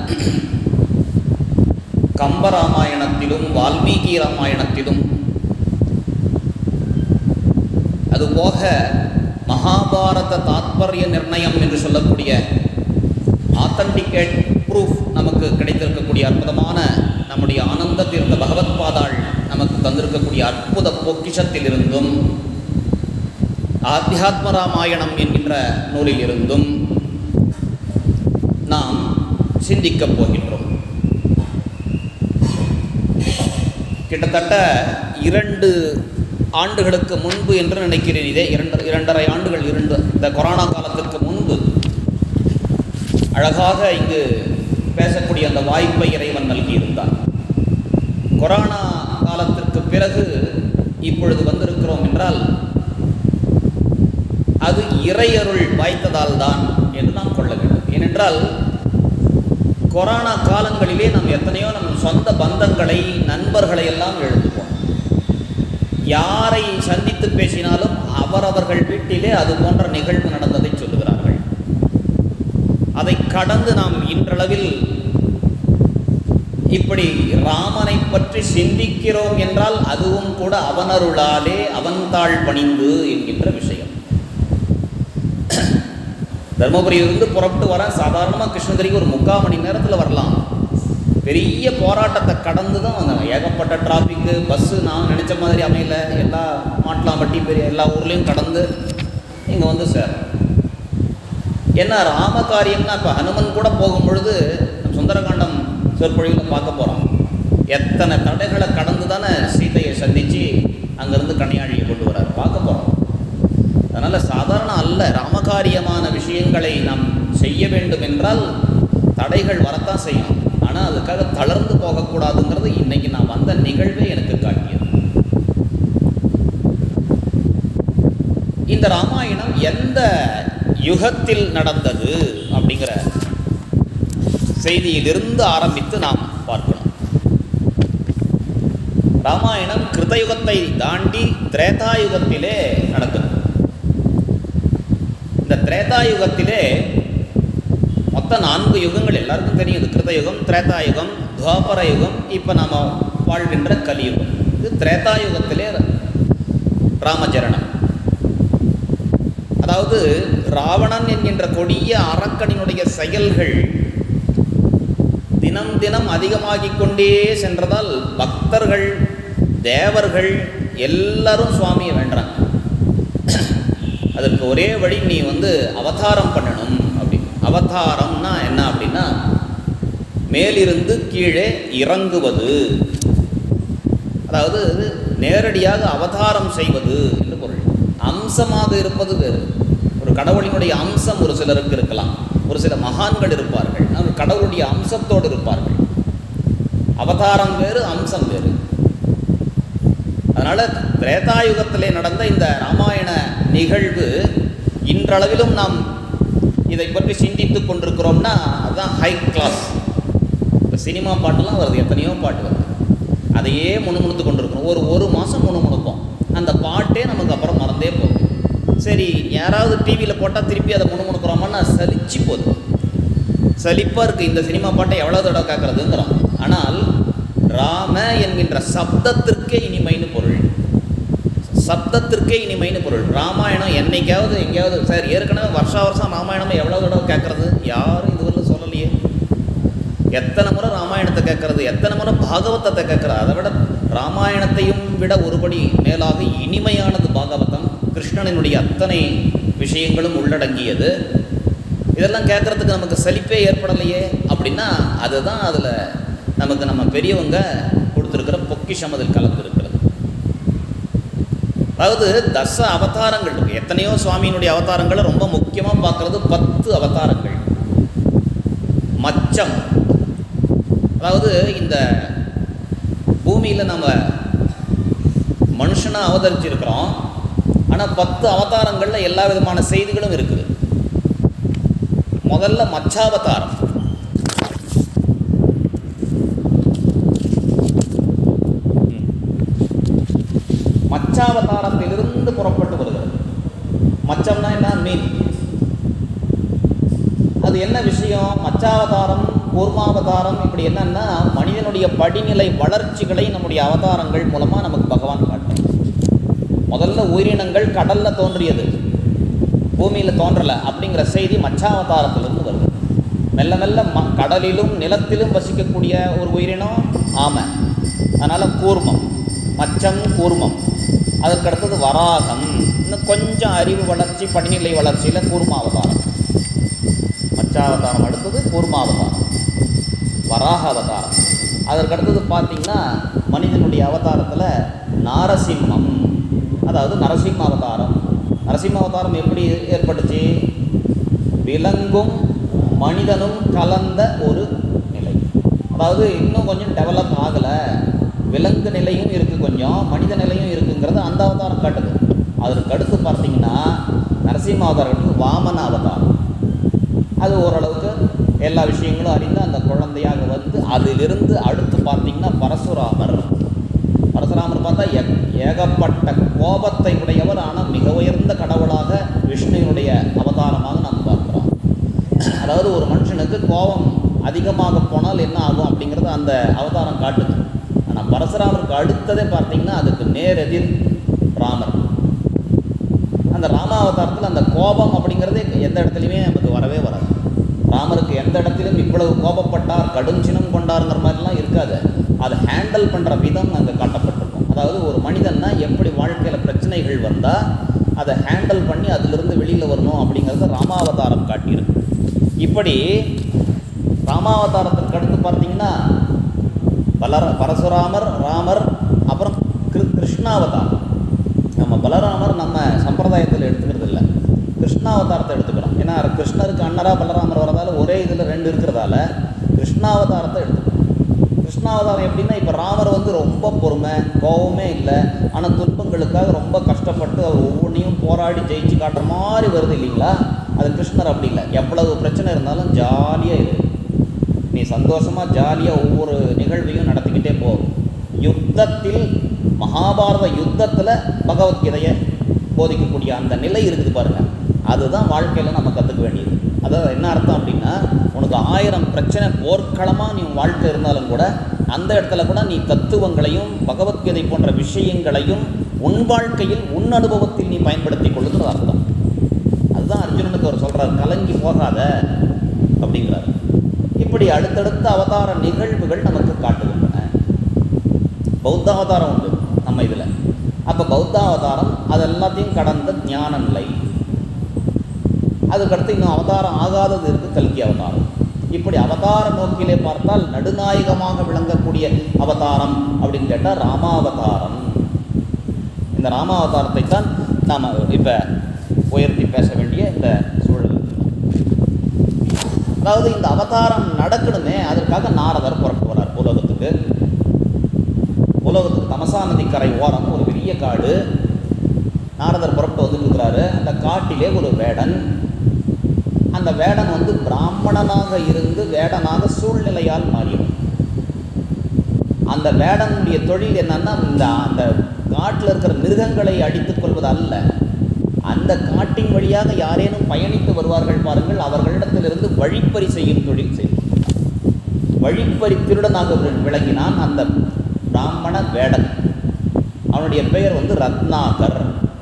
கம்பராமாயணத்திலும் வால்மீகி ராமாயணத்திலும் அதுபோக மகாபாரத தாத்பரிய நிர்ணயம் என்று சொல்லக்கூடிய ஆத்தன்டிகேட் ப்ரூஃப் நமக்கு கிடைத்திருக்கக்கூடிய அற்புதமான நம்முடைய ஆனந்த தீர்த்த பகவத் பாதாள் நமக்கு தந்திருக்கக்கூடிய அற்புத பொக்கிஷத்திலிருந்தும் ஆத்தியாத்ம ராமாயணம் என்கின்ற நூலில் இருந்தும் நாம் சிந்திக்கப் போகின்றோம் கிட்டத்தட்ட இரண்டு ஆண்டுகளுக்கு முன்பு என்று நினைக்கிறேன் இதே இரண்டு இரண்டரை ஆண்டுகள் இரண்டு இந்த கொரோனா காலத்திற்கு முன்பு அழகாக இங்கு பேசக்கூடிய அந்த வாய்ப்பை இறைவன் நல்கியிருந்தான் கொரோனா காலத்திற்கு பிறகு இப்பொழுது வந்திருக்கிறோம் என்றால் அது இறையருள் வாய்த்ததால் தான் என்று நாம் கொள்ள வேண்டும் ஏனென்றால் கொரோனா காலங்களிலே நாம் எத்தனையோ நம் சொந்த பந்தங்களை நண்பர்களை எல்லாம் எழுதுவோம் யாரை சந்தித்து பேசினாலும் அவரவர்கள் வீட்டிலே அது போன்ற நிகழ்வு நடந்ததை சொல்லுகிறார்கள் அதை கடந்து நாம் இன்றளவில் இப்படி ராமனை பற்றி சிந்திக்கிறோம் என்றால் அதுவும் கூட அவனருளாலே அவன்தாள் பணிந்து என்கின்ற விஷயம் தருமபுரியிலிருந்து புறப்பட்டு வர சாதாரணமாக கிருஷ்ணகிரிக்கு ஒரு முக்கால் மணி நேரத்தில் வரலாம் பெரிய போராட்டத்தை கடந்து தான் வந்தாங்க ஏகப்பட்ட டிராஃபிக்கு பஸ்ஸு நான் நினச்ச மாதிரி அமையல எல்லா மாட்லாம்பட்டி பெரிய எல்லா ஊர்லேயும் கடந்து இங்கே வந்து சேர் என்ன ராம காரியம்னா இப்போ ஹனுமன் கூட போகும் பொழுது சுந்தரகாண்டம் சொற்பொழிவில் பார்க்க போகிறோம் எத்தனை தடைகளை கடந்து தானே சீதையை சந்தித்து அங்கேருந்து கன்னியாழியை கொண்டு வரார் பார்க்க போகிறோம் அதனால் சாதாரண அல்ல ராமகாரியமான விஷயங்களை நாம் செய்ய வேண்டும் என்றால் தடைகள் வரத்தான் செய்யும் ஆனால் அதுக்காக தளர்ந்து போகக்கூடாதுங்கிறது இன்னைக்கு நான் வந்த நிகழ்வே எனக்கு காட்டியது இந்த ராமாயணம் எந்த யுகத்தில் நடந்தது அப்படிங்கிற செய்தியிலிருந்து ஆரம்பித்து நாம் பார்க்கணும் ராமாயணம் கிருதயுகத்தை தாண்டி திரேதாயுகத்திலே நடந்தது இந்த திரேதாயுகத்திலே மொத்தம் நான்கு யுகங்கள் எல்லாருக்கும் தெரியும் இது கிருதயுகம் திரேதாயுகம் துவாபர யுகம் இப்போ நாம் வாழ்கின்ற கலியுகம் இது திரேதாயுகத்திலே ராமச்சரணம் அதாவது ராவணன் என்கின்ற கொடிய அரக்கனினுடைய செயல்கள் தினம் தினம் அதிகமாகிக் கொண்டே சென்றதால் பக்தர்கள் தேவர்கள் எல்லாரும் சுவாமியை வேண்டுறாங்க அதற்கு ஒரே வழி நீ வந்து அவதாரம் பண்ணணும் அப்படி அவதாரம்னா என்ன அப்படின்னா மேலிருந்து கீழே இறங்குவது அதாவது நேரடியாக அவதாரம் செய்வது என்று பொருள் அம்சமாக இருப்பது வேறு ஒரு கடவுளினுடைய அம்சம் ஒரு சிலருக்கு இருக்கலாம் ஒரு சில மகான்கள் இருப்பார்கள் அவர் கடவுளுடைய அம்சத்தோடு இருப்பார்கள் அவதாரம் வேறு அம்சம் வேறு அதனால் திரேதாயுகத்திலே நடந்த இந்த ராமாயண நிகழ்வு இன்றளவிலும் நாம் இதை பற்றி சிந்தித்து கொண்டிருக்கிறோம்னா அதுதான் ஹை கிளாஸ் இப்போ சினிமா பாட்டெல்லாம் வருது எத்தனையோ பாட்டு வருது அதையே முணுமுணுத்து கொண்டிருக்கிறோம் ஒரு ஒரு மாதம் முணுமுணுப்போம் அந்த பாட்டே நமக்கு அப்புறம் மறந்தே போகும் சரி யாராவது டிவியில் போட்டால் திருப்பி அதை முணுமுணுக்கிறோமான்னா சலிச்சு போகுது சலிப்பாக இருக்குது இந்த சினிமா பாட்டை எவ்வளோ தடவை கேட்குறதுங்கிறோம் ஆனால் ராம என்கின்ற சப்தத்திற்கே இனிமைன்னு பொருள் சப்தத்திற்கே இனிமைன்னு பொருள் ராமாயணம் என்னைக்காவது எங்கேயாவது சார் ஏற்கனவே வருஷா வருஷம் ராமாயணம் எவ்வளோ தடவை கேட்குறது யாரும் இதுவரையும் சொல்லலையே எத்தனை முறை ராமாயணத்தை கேட்கறது எத்தனை முறை பாகவதத்தை கேட்கறது அதை விட ராமாயணத்தையும் விட ஒருபடி மேலாக இனிமையானது பாகவதம் கிருஷ்ணனினுடைய அத்தனை விஷயங்களும் உள்ளடங்கியது இதெல்லாம் கேட்குறதுக்கு நமக்கு சலிப்பே ஏற்படலையே அப்படின்னா அதுதான் அதில் நமக்கு நம்ம பெரியவங்க கொடுத்துருக்கிற பொக்கிஷம் அதில் கலந்துருக்கிறது அதாவது தச அவதாரங்கள் இருக்கு எத்தனையோ சுவாமியினுடைய அவதாரங்களை ரொம்ப முக்கியமாக பார்க்குறது பத்து அவதாரங்கள் மச்சம் அதாவது இந்த பூமியில் நம்ம மனுஷனாக அவதரிச்சிருக்கிறோம் ஆனால் பத்து அவதாரங்களில் எல்லா விதமான செய்திகளும் இருக்குது முதல்ல மச்சாவதாரம் மச்சாவதாரத்திலிருந்து புறப்பட்டு வருகிறது மச்சம்னா என்ன மீன் அது என்ன விஷயம் மச்சாவதாரம் கூர்மாவதாரம் இப்படி என்னன்னா மனிதனுடைய படிநிலை வளர்ச்சிகளை நம்முடைய அவதாரங்கள் மூலமாக நமக்கு பகவான் காட்டுறார் முதல்ல உயிரினங்கள் கடல்ல தோன்றியது பூமியில் தோன்றலை அப்படிங்கிற செய்தி மச்சாவதாரத்திலிருந்து வருது மெல்ல மெல்ல ம கடலிலும் நிலத்திலும் வசிக்கக்கூடிய ஒரு உயிரினம் ஆமை அதனால் கூர்மம் மச்சம் கூர்மம் அதற்கடுத்தது வராகம் இன்னும் கொஞ்சம் அறிவு வளர்ச்சி படிநிலை வளர்ச்சியில் கூர்மாவதாரம் மச்சாவதாரம் அடுத்தது கூர்மாவதாரம் வராக அவதாரம் அதற்கடுத்தது பார்த்தீங்கன்னா மனிதனுடைய அவதாரத்தில் நாரசிம்மம் அதாவது நரசிம்ம அவதாரம் நரசிம்ம அவதாரம் எப்படி ஏற்பட்டுச்சு விலங்கும் மனிதனும் கலந்த ஒரு நிலை அதாவது இன்னும் கொஞ்சம் டெவலப் ஆகலை விலங்கு நிலையும் இருக்குது கொஞ்சம் மனித நிலையும் இருக்குங்கிறது அந்த அவதாரம் காட்டுது அதற்கு அடுத்து பார்த்தீங்கன்னா நரசிம்ம அவதாரம் அடுத்து வாமன அவதாரம் அது ஓரளவுக்கு எல்லா விஷயங்களும் அறிந்து அந்த குழந்தையாக வந்து அதிலிருந்து அடுத்து பார்த்தீங்கன்னா பரசுராமர் பரசுராமர் பார்த்தா ஏ ஏகப்பட்ட கோபத்தை உடையவர் ஆனால் மிக உயர்ந்த கடவுளாக விஷ்ணுவினுடைய அவதாரமாக நாம் பார்க்கிறோம் அதாவது ஒரு மனுஷனுக்கு கோபம் அதிகமாக போனால் என்ன ஆகும் அப்படிங்கிறது அந்த அவதாரம் காட்டுது ஆனால் பரசுராமருக்கு அடுத்ததே பார்த்தீங்கன்னா அதுக்கு நேரெதிர் ராமர் அந்த ராமாவதாரத்தில் அந்த கோபம் அப்படிங்கிறது எந்த இடத்துலையுமே நமக்கு வரவே வராது ராமருக்கு எந்த இடத்திலும் இவ்வளவு கோபப்பட்டார் கடும் சினம் கொண்டாருங்கிற மாதிரிலாம் இருக்காது அதை ஹேண்டில் பண்ணுற விதம் அங்கே காட்டப்பட்டிருக்கும் அதாவது ஒரு மனிதன்னா எப்படி வாழ்க்கையில் பிரச்சனைகள் வந்தால் அதை ஹேண்டில் பண்ணி அதிலிருந்து வெளியில் வரணும் அப்படிங்கிறத ராமாவதாரம் காட்டியிருக்கு இப்படி ராமாவதாரத்திற்கு அடுத்து பார்த்தீங்கன்னா பலர பரசுராமர் ராமர் அப்புறம் கிரு கிருஷ்ணாவதாரம் நம்ம பலராமர் நம்ம சம்பிரதாயத்தில் எடுத்துக்கிறது இல்லை கிருஷ்ணாவதாரத்தை எடுத்துக்கிறோம் ஏன்னா கிருஷ்ணருக்கு அண்ணரா பலராமர் வரதால ஒரே இதில் ரெண்டு இருக்கிறதால கிருஷ்ணாவதாரத்தை எடுத்துக்கிறோம் கிருஷ்ணாவதாரம் எப்படின்னா இப்போ ராமர் வந்து ரொம்ப பொறுமை கோபமே இல்லை ஆனால் துன்பங்களுக்காக ரொம்ப கஷ்டப்பட்டு அவர் ஒவ்வொன்றையும் போராடி ஜெயிச்சு காட்டுற மாதிரி வருது இல்லைங்களா அது கிருஷ்ணர் அப்படி இல்லை எவ்வளவு பிரச்சனை இருந்தாலும் ஜாலியாக இரு நீ சந்தோஷமாக ஜாலியாக ஒவ்வொரு நிகழ்வையும் நடத்திக்கிட்டே போ யுத்தத்தில் மகாபாரத யுத்தத்தில் பகவத்கீதையை போதிக்கக்கூடிய அந்த நிலை இருக்குது பாருங்க அதுதான் வாழ்க்கையில் நம்ம கற்றுக்க வேண்டியது அதாவது என்ன அர்த்தம் அப்படின்னா உனக்கு ஆயிரம் பிரச்சனை போர்க்களமாக நீ உன் வாழ்க்கை இருந்தாலும் கூட அந்த இடத்துல கூட நீ தத்துவங்களையும் பகவத்கீதை போன்ற விஷயங்களையும் உன் வாழ்க்கையில் உன் அனுபவத்தில் நீ பயன்படுத்தி கொள்ளுங்கிறது அர்த்தம் அதுதான் அர்ஜுனனுக்கு அவர் சொல்கிறார் கலங்கி போகாத அப்படிங்கிறார் இப்படி அடுத்தடுத்த அவதார நிகழ்வுகள் நமக்கு காட்டுகின்றன பௌத்த அவதாரம் உண்டு நம்ம இதில் அப்போ பௌத்த அவதாரம் அது எல்லாத்தையும் கடந்த ஞான நிலை அதுக்கடுத்து இன்னும் அவதாரம் ஆகாதது இருக்குது கல்கி அவதாரம் இப்படி அவதார நோக்கிலே பார்த்தால் நடுநாயகமாக விளங்கக்கூடிய அவதாரம் அப்படின்னு கேட்டால் ராமாவதாரம் இந்த ராமாவதாரத்தை தான் நாம் இப்போ உயர்த்தி பேச வேண்டிய இந்த சூழல் இருக்கிறோம். அதாவது இந்த அவதாரம் நடக்கணுமே அதற்காக நாரதர் புறப்பட்டு வரார் உலகத்துக்கு உலகத்துக்கு தமசா நதி கரை ஓரம் ஒரு பெரிய காடு நாரதர் புறப்பட்டு வந்துருக்கிறாரு அந்த காட்டிலே ஒரு வேடன் அந்த வேடன் வந்து பிராமணனாக இருந்து வேடனாக சூழ்நிலையால் மாறியவன் அந்த வேடனுடைய தொழில் என்னன்னா இந்த அந்த காட்டில் இருக்கிற மிருகங்களை அடித்துக் கொள்வது அல்ல அந்த காட்டின் வழியாக யாரேனும் பயணித்து வருவார்கள் பாருங்கள் அவர்களிடத்திலிருந்து வழிப்பறி செய்யும் தொழில் செய்யும் வழிப்பறி திருடனாக வி- விளங்கினான் அந்த பிராமண வேடன் அவனுடைய பெயர் வந்து ரத்னாகர்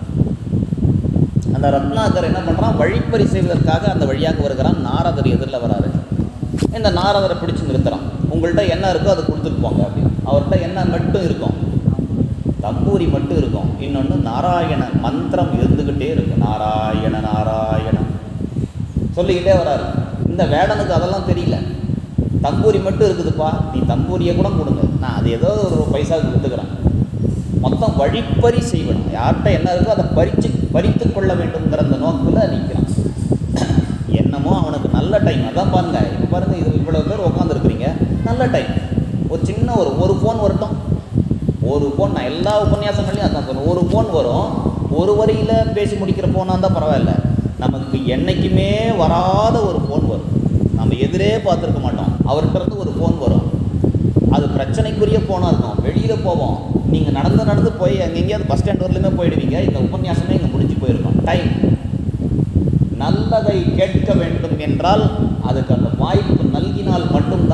அந்த ரத்னாகர் என்ன பண்ணுறான் வழிப்பறி செய்வதற்காக அந்த வழியாக வருகிறான் நாரதர் எதிரில் வராரு இந்த நாரதரை பிடிச்சு நிறுத்துறான் உங்கள்கிட்ட என்ன இருக்கோ அதை கொடுத்துட்டு போங்க அப்படின்னு அவர்கிட்ட என்ன மட்டும் இருக்கும் தம்பூரி மட்டும் இருக்கும் இன்னொன்று நாராயண மந்திரம் இருந்துக்கிட்டே இருக்கும் நாராயண நாராயண சொல்லிக்கிட்டே வராரு இந்த வேடனுக்கு அதெல்லாம் தெரியல தம்பூரி மட்டும் இருக்குதுப்பா நீ தம்பூரியை கூட கொடுங்க நான் அது ஏதோ ஒரு பைசாவுக்கு கொடுத்துக்கிறேன் மொத்தம் வழிப்பறி செய்வணும் யார்கிட்ட என்ன இருக்கோ அதை பறித்து பறித்து கொள்ள வேண்டும்ங்கிற அந்த நோக்கில் நிற்கிறான் என்னமோ அவனுக்கு நல்ல டைம் அதான் பாருங்க இப்போ பாருங்க இது இவ்வளோ பேர் உட்காந்துருக்குறீங்க நல்ல டைம் ஒரு சின்ன ஒரு ஒரு ஃபோன் வரட்டும் ஒரு ஃபோன் நான் எல்லா உபன்யாசங்களையும் அதான் சொல்றேன் ஒரு ஃபோன் வரும் ஒரு வரியில் பேசி முடிக்கிற ஃபோனாக இருந்தால் பரவாயில்ல நமக்கு என்றைக்குமே வராத ஒரு ஃபோன் வரும் நம்ம எதிரே பார்த்துருக்க மாட்டோம் அவர்கிட்ட இருந்து ஒரு ஃபோன் வரும் அது பிரச்சனைக்குரிய ஃபோனாக இருக்கும் வெளியில் போவோம் நீங்கள் நடந்து நடந்து போய் அங்கே எங்கேயாவது பஸ் ஸ்டாண்ட் வரலுமே போயிடுவீங்க இந்த உபன்யாசமே இங்கே முடிஞ்சு போயிருக்கும் டைம் நல்லதை கேட்க வேண்டும் என்றால் அதுக்கு அந்த வாய்ப்பு நல்கினால் மட்டும்தான்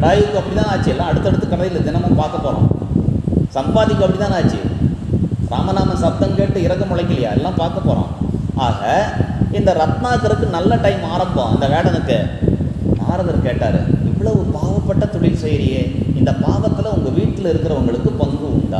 ஜடாயுக்கு அப்படி தான் ஆச்சு எல்லாம் அடுத்தடுத்து கடையில் தினமும் பார்க்க போகிறோம் சம்பாதிக்கு அப்படி தான் ஆச்சு ராமநாம சப்தம் கேட்டு இறக்க முளைக்கலையா எல்லாம் பார்க்க போகிறோம் ஆக இந்த ரத்னாகருக்கு நல்ல டைம் ஆரம்பம் இந்த வேடனுக்கு நாரதர் கேட்டார் இவ்வளவு பாவப்பட்ட தொழில் செய்கிறியே இந்த பாவத்தில் உங்கள் வீட்டில் இருக்கிறவங்களுக்கு பங்கு உண்டா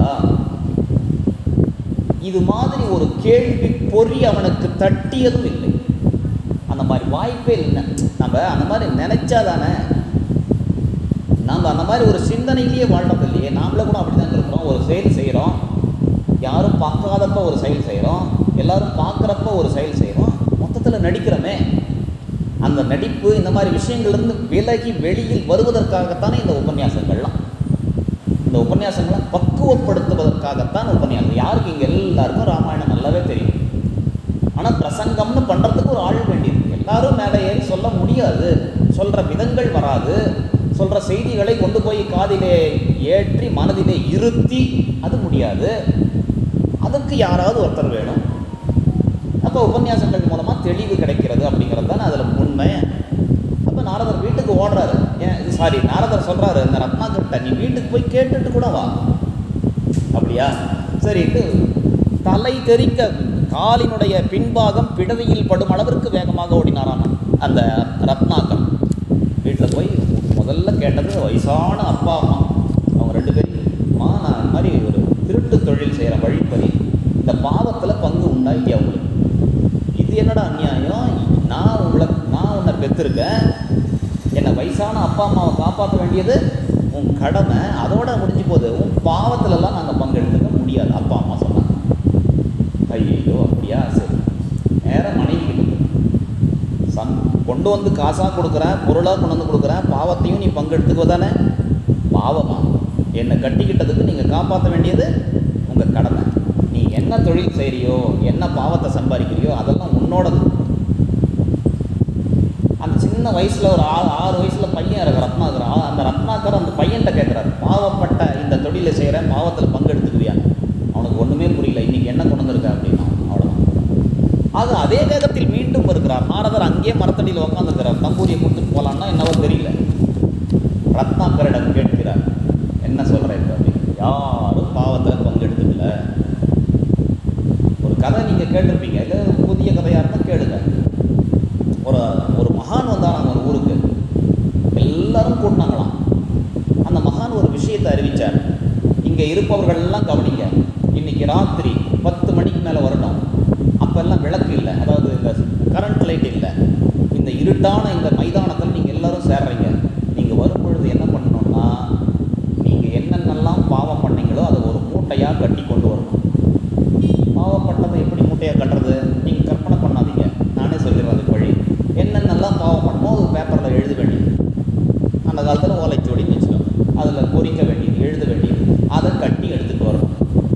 இது மாதிரி ஒரு கேள்வி பொறி அவனுக்கு தட்டியதும் இல்லை அந்த மாதிரி வாய்ப்பே இல்லை நம்ம அந்த மாதிரி நினைச்சா தானே நாம் அந்த மாதிரி ஒரு சிந்தனையிலேயே வாழ்றது இல்லையே நாமளே கூட அப்படி தான் இருக்கிறோம் ஒரு செயல் செய்கிறோம் யாரும் பார்க்காதப்ப ஒரு செயல் செய்கிறோம் எல்லாரும் பார்க்குறப்ப ஒரு செயல் செய்கிறோம் மொத்தத்தில் நடிக்கிறோமே அந்த நடிப்பு இந்த மாதிரி விஷயங்கள்லேருந்து விலகி வெளியில் வருவதற்காகத்தானே இந்த உபன்யாசங்கள்லாம் இந்த உபன்யாசங்களை பக்குவப்படுத்துவதற்காகத்தான் உபன்யாசம் யாருக்கு இங்கே எல்லாருக்கும் ராமாயணம் நல்லாவே தெரியும் ஆனால் பிரசங்கம்னு பண்ணுறதுக்கு ஒரு ஆள் வேண்டியிருக்கு எல்லாரும் மேலே ஏறி சொல்ல முடியாது சொல்கிற விதங்கள் வராது சொல்கிற செய்திகளை கொண்டு போய் காதிலே ஏற்றி மனதிலே இருத்தி அது முடியாது அதுக்கு யாராவது ஒருத்தர் வேணும் அப்போ உபன்யாசங்கள் மூலமாக தெளிவு கிடைக்கிறது அப்படிங்கிறது தானே அதில் உண்மை அப்போ நாரதர் வீட்டுக்கு ஓடுறாரு ஏன் இது சாரி நாரதர் சொல்கிறாரு இந்த ரத்னாகர்கிட்ட நீ வீட்டுக்கு போய் கேட்டுட்டு கூட வா அப்படியா சரிட்டு தலை தெறிக்க காலினுடைய பின்பாகம் பிடவையில் படும் அளவிற்கு வேகமாக ஓடினாராம் அந்த ரத்னாகர் வீட்டில் போய் முதல்ல கேட்டது வயசான அப்பா அம்மா அவங்க ரெண்டு பேரும் அம்மா நான் இந்த மாதிரி ஒரு திருட்டு தொழில் செய்கிற வழிப்பறி இந்த பாவத்தில் பங்கு உண்டா இல்லையா உங்களுக்கு இது என்னடா அநியாயம் நான் உங்களை நான் உன்னை பெற்றிருக்கேன் என்னை வயசான அப்பா அம்மாவை காப்பாற்ற வேண்டியது உன் கடமை அதோட முடிஞ்சு போகுது உன் பாவத்துலலாம் நாங்கள் பங்கெடுத்துக்க முடியாது அப்பா அம்மா சொன்னாங்க ஐயோ அப்படியா சரி நேரம் மனைவி சம் கொண்டு வந்து காசாக கொடுக்குறேன் பொருளாக கொண்டு வந்து கொடுக்குறேன் பாவத்தையும் நீ பங்கெடுத்துக்குவ தானே பாவமா என்னை கட்டிக்கிட்டதுக்கு நீங்கள் காப்பாற்ற வேண்டியது உங்கள் கடமை நீ என்ன தொழில் செய்கிறியோ என்ன பாவத்தை சம்பாதிக்கிறியோ அதெல்லாம் உன்னோடது அந்த சின்ன வயசில் ஒரு ஆறு ஆறு வயசில் பையன் இருக்கு ரத்னாகர் ஆ- அந்த ரத்னாகர் அந்த பையன்கிட்ட கேட்குறாரு பாவப்பட்ட இந்த தொழிலை செய்கிறேன் பாவத்தில் பங்கெடுத்துக்குவியா அவனுக்கு ஒன்றுமே புரியல இன்னைக்கு என்ன கொண்டு வந்திருக்க அப்படின்னா அவ்வளோதான் ஆக அதே வேகத்தில் மீண்டும் வருகிறார் நாரதர் அங்கேயே மரத்தடியில் உட்காந்துருக்கிறார் தம்பூரியை கொடுத்துட்டு போகலான்னா என்னவோ தெரியல ரத்னாகரிடம் கேட்கிறார் என்ன சொல்கிறேன் இப்போ அப்படின்னு யாரும் பாவத்தில் பங்கெடுத்துக்கல ஒரு கதை நீங்கள் கேட்டிருப்பீங்க இல்லை புதிய கதையாக இருந்தால் கேளுங்க ஒரு ஒரு மகான் வந்தாராம் ஒரு ஊருக்கு எல்லாரும் கூட்டினாங்களாம் அந்த மகான் ஒரு விஷயத்தை அறிவிச்சார் இங்கே இருப்பவர்கள் எல்லாம் கவனிங்க இன்னைக்கு ராத்திரி பத்து மணிக்கு மேலே வரணும் அப்போல்லாம் விளக்கு இல்லை அதாவது இந்த கரண்ட் லைட் இல்லை இந்த இருட்டான இந்த மைதானத்தில் நீங்கள் எல்லாரும் சேர்றீங்க நீங்கள் வரும் பொழுது என்ன பண்ணணும்னா நீங்கள் என்னென்னலாம் பாவம் பண்ணீங்களோ அதை ஒரு மூட்டையாக கட்டி கொண்டு வரணும் பாவப்பட்டதை எப்படி மூட்டையாக கட்டுறது நீங்கள் கற்பனை பண்ணாதீங்க நானே சொல்லிடுறேன் அதுக்கு வழி என்னென்னலாம் பாவம் பண்ணமோ அது பேப்பரில் எழுத வேண்டியது அந்த காலத்தில் ஓலைச்சுவடின்னு வச்சுக்கோங்க அதில் பொறிக்க வேண்டியது எழுத வேண்டியது அதை கட்டி எடுத்துகிட்டு வரணும்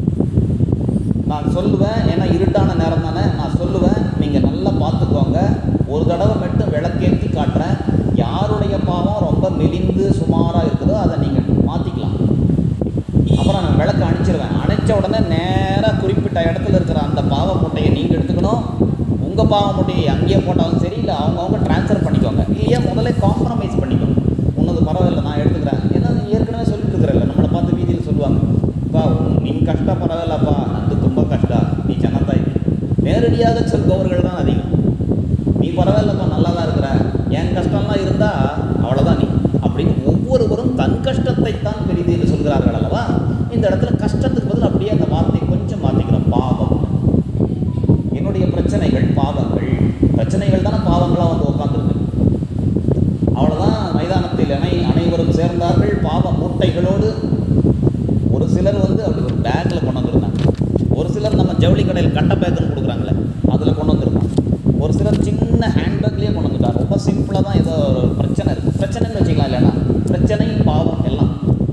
நான் சொல்லுவேன் ஏன்னா இருட்டான நேரம் தானே நான் சொல்லுவேன் நீங்கள் நல்லா பார்த்துக்கோங்க ஒரு தடவை மட்டும் விளக்கேற்றி காட்டுறேன் யாருடைய பாவம் ரொம்ப மெலிந்து சுமாராக இருக்குதோ அதை நீங்கள் மாற்றிக்கலாம் அப்புறம் நான் விளக்கு அணைச்சிருவேன் அணைச்ச உடனே நேராக குறிப்பிட்ட இடத்துல இருக்கிற அந்த பாவ மூட்டையை நீங்கள் எடுத்துக்கணும் உங்கள் பாவ மூட்டையை அங்கேயே போட்டாலும் சரி இல்லை அவங்கவுங்க ட்ரான்ஸ்ஃபர் பண்ணிக்கோங்க இல்லையா முதல்ல காம்ப்ரமைஸ் பண்ணிக்கோங்க உன்னது பரவாயில்ல நான் எடுத்துக்கிறேன் ஏன்னா நீ ஏற்கனவே சொல்லிட்டு இருக்கிறல்ல நம்மளை பார்த்து வீதியில் சொல்லுவாங்க அப்பா உன் ನಿನ್ ಕಷ್ಟ ಪರವಾಗಿಲ್ಲಪ್ಪ ನಂದು ತುಂಬ ಕಷ್ಟ ನೀ ಚೆನ್ನಾಗ್ತಾ ಇದ್ದಿ நேரடியாக சொல்பவர்கள் தான் அதிகம் நீ பரவாயில்லப்பா நல்லா தான் இருக்கிற என் கஷ்டம்லாம் இருந்தால் அவ்வளோதான் நீ அப்படின்னு ஒவ்வொருவரும் தன் கஷ்டத்தை தான் பெரிது என்று சொல்கிறார்கள் அல்லவா இந்த இடத்துல கஷ்டத்துக்கு பதில் அப்படியே அந்த வார்த்தையை கொஞ்சம் மாற்றிக்கிறோம் பாவம் என்னுடைய பிரச்சனைகள் பாவங்கள் பிரச்சனைகள் தானே பாவங்களாக வந்து உட்காந்துருக்கு அவ்வளோதான் மைதானத்தில் அனை அனைவரும் சேர்ந்தார்கள் பாவ மூட்டைகளோடு ஒரு சிலர் வந்து அப்படி ஒரு பேக்கில் கொண்டு வந்திருந்தாங்க ஒரு சிலர் நம்ம ஜவுளி கடையில் கட்ட பேக்குன்னு கொடுக்குறாங்களே அதில் கொண்டு வந்திருந்தாங்க ஒரு சிலர் சின்ன ஹேண்ட்பேக்லேயே கொண்டு வந்துட்டார் ரொம்ப சிம்பிளாக தான் ஏதோ ஒரு பிரச்சனை இருக்குது பிரச்சனைன்னு வச்சுக்கலாம் இல்லைன்னா பிரச்சனை பாவம் எல்லாம்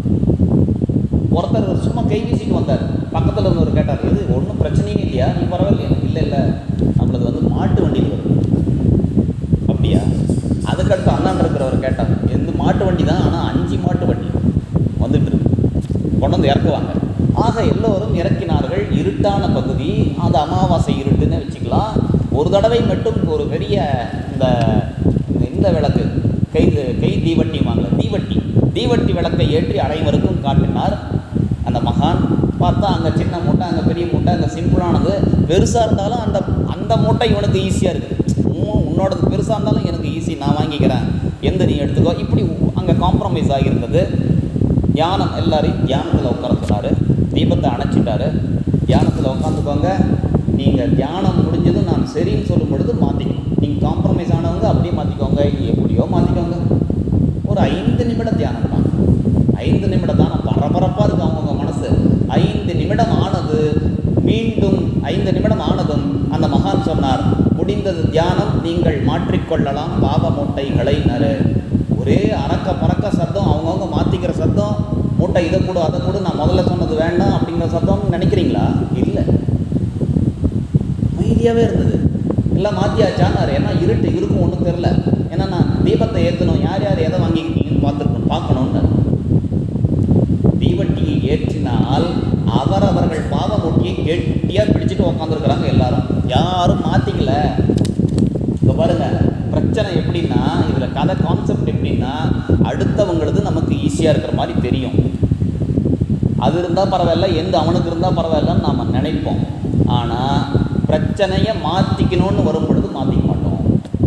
ஒருத்தர் சும்மா கை வீசிட்டு வந்தார் பக்கத்தில் இருந்தவர் கேட்டார் இது ஒன்றும் பிரச்சனையே இல்லையா நீ பரவாயில்லையா இல்லை இல்லை நம்மளது வந்து மாட்டு வண்டியில் வருது அப்படியா அதுக்கடுத்து அண்ணன் இருக்கிறவர் கேட்டார் எந்த மாட்டு வண்டி தான் ஆனால் அஞ்சு மாட்டு வண்டி வந்துட்டு இருக்கு கொண்டு வந்து இறக்குவாங்க ஆக எல்லோரும் இறக்கினார்கள் இருட்டான பகுதி அது அமாவாசை இருட்டுன்னு வச்சுக்கலாம் ஒரு தடவை மட்டும் ஒரு பெரிய இந்த இந்த விளக்கு கை கை தீவட்டி வாங்கல தீவட்டி தீவட்டி விளக்கை ஏற்றி அனைவருக்கும் காட்டினார் அந்த மகான் பார்த்தா அங்கே சின்ன மூட்டை அங்கே பெரிய மூட்டை அங்கே சிம்பிளானது பெருசாக இருந்தாலும் அந்த அந்த மூட்டை இவனுக்கு ஈஸியாக இருக்குது உன்னோடது பெருசாக இருந்தாலும் எனக்கு ஈஸி நான் வாங்கிக்கிறேன் எந்த நீ எடுத்துக்கோ இப்படி அங்கே காம்ப்ரமைஸ் ஆகியிருந்தது தியானம் எல்லாரையும் தியானத்தில் உட்கார சொன்னார் தீபத்தை அணைச்சிட்டாரு தியானத்தில் உட்காந்துக்கோங்க நீங்கள் தியானம் முடிஞ்சதும் நான் சரின்னு சொல்லும் பொழுது மாற்றிக்கணும் நீங்கள் காம்ப்ரமைஸ் ஆனவங்க அப்படியே மாற்றிக்கோங்க இல்லை எப்படியோ மாற்றிக்கோங்க ஒரு ஐந்து நிமிட தியானம் தான் ஐந்து நிமிட தியானம் பரபரப்பாக இருக்கு அவங்கவுங்க மனசு ஐந்து நிமிடம் ஆனது மீண்டும் ஐந்து நிமிடம் ஆனதும் அந்த மகான் சொன்னார் முடிந்தது தியானம் நீங்கள் மாற்றிக்கொள்ளலாம் பாவ மூட்டைகளை நறு ஒரே அறக்க பறக்க சத்தம் அவங்கவுங்க மாற்றிக்கிற சத்தம் மூட்டை இதை கொடு அதை கொடு நான் முதல்ல சொன்னது வேண்டாம் அப்படிங்கிற சத்தம்னு நினைக்கிறீங்களா இல்லை அமைதியாகவே இருந்தது எல்லாம் மாற்றியாச்சான்னாரு ஏன்னா இருட்டு இருக்கும் ஒன்றும் தெரில ஏன்னா நான் தீபத்தை ஏற்றணும் யார் யார் எதை வாங்கிக்கிட்டீங்கன்னு பார்த்துருக்கணும் பார்க்கணுன்னு தீவட்டியை ஏற்றினால் அவரவர்கள் பாவமூட்டியை கெட்டியாக பிடிச்சிட்டு உக்காந்துருக்குறாங்க எல்லாரும் யாரும் மாற்றிக்கல இப்போ பாருங்க பிரச்சனை எப்படின்னா இதில் கதை கான்செப்ட் எப்படின்னா அடுத்தவங்களது நமக்கு ஈஸியாக இருக்கிற மாதிரி தெரியும் அது இருந்தால் பரவாயில்ல எந்த அவனுக்கு இருந்தால் பரவாயில்லன்னு நாம் நினைப்போம் ஆனால் பிரச்சனையை மாற்றிக்கணும்னு வரும் பொழுது மாற்றிக்க மாட்டோம்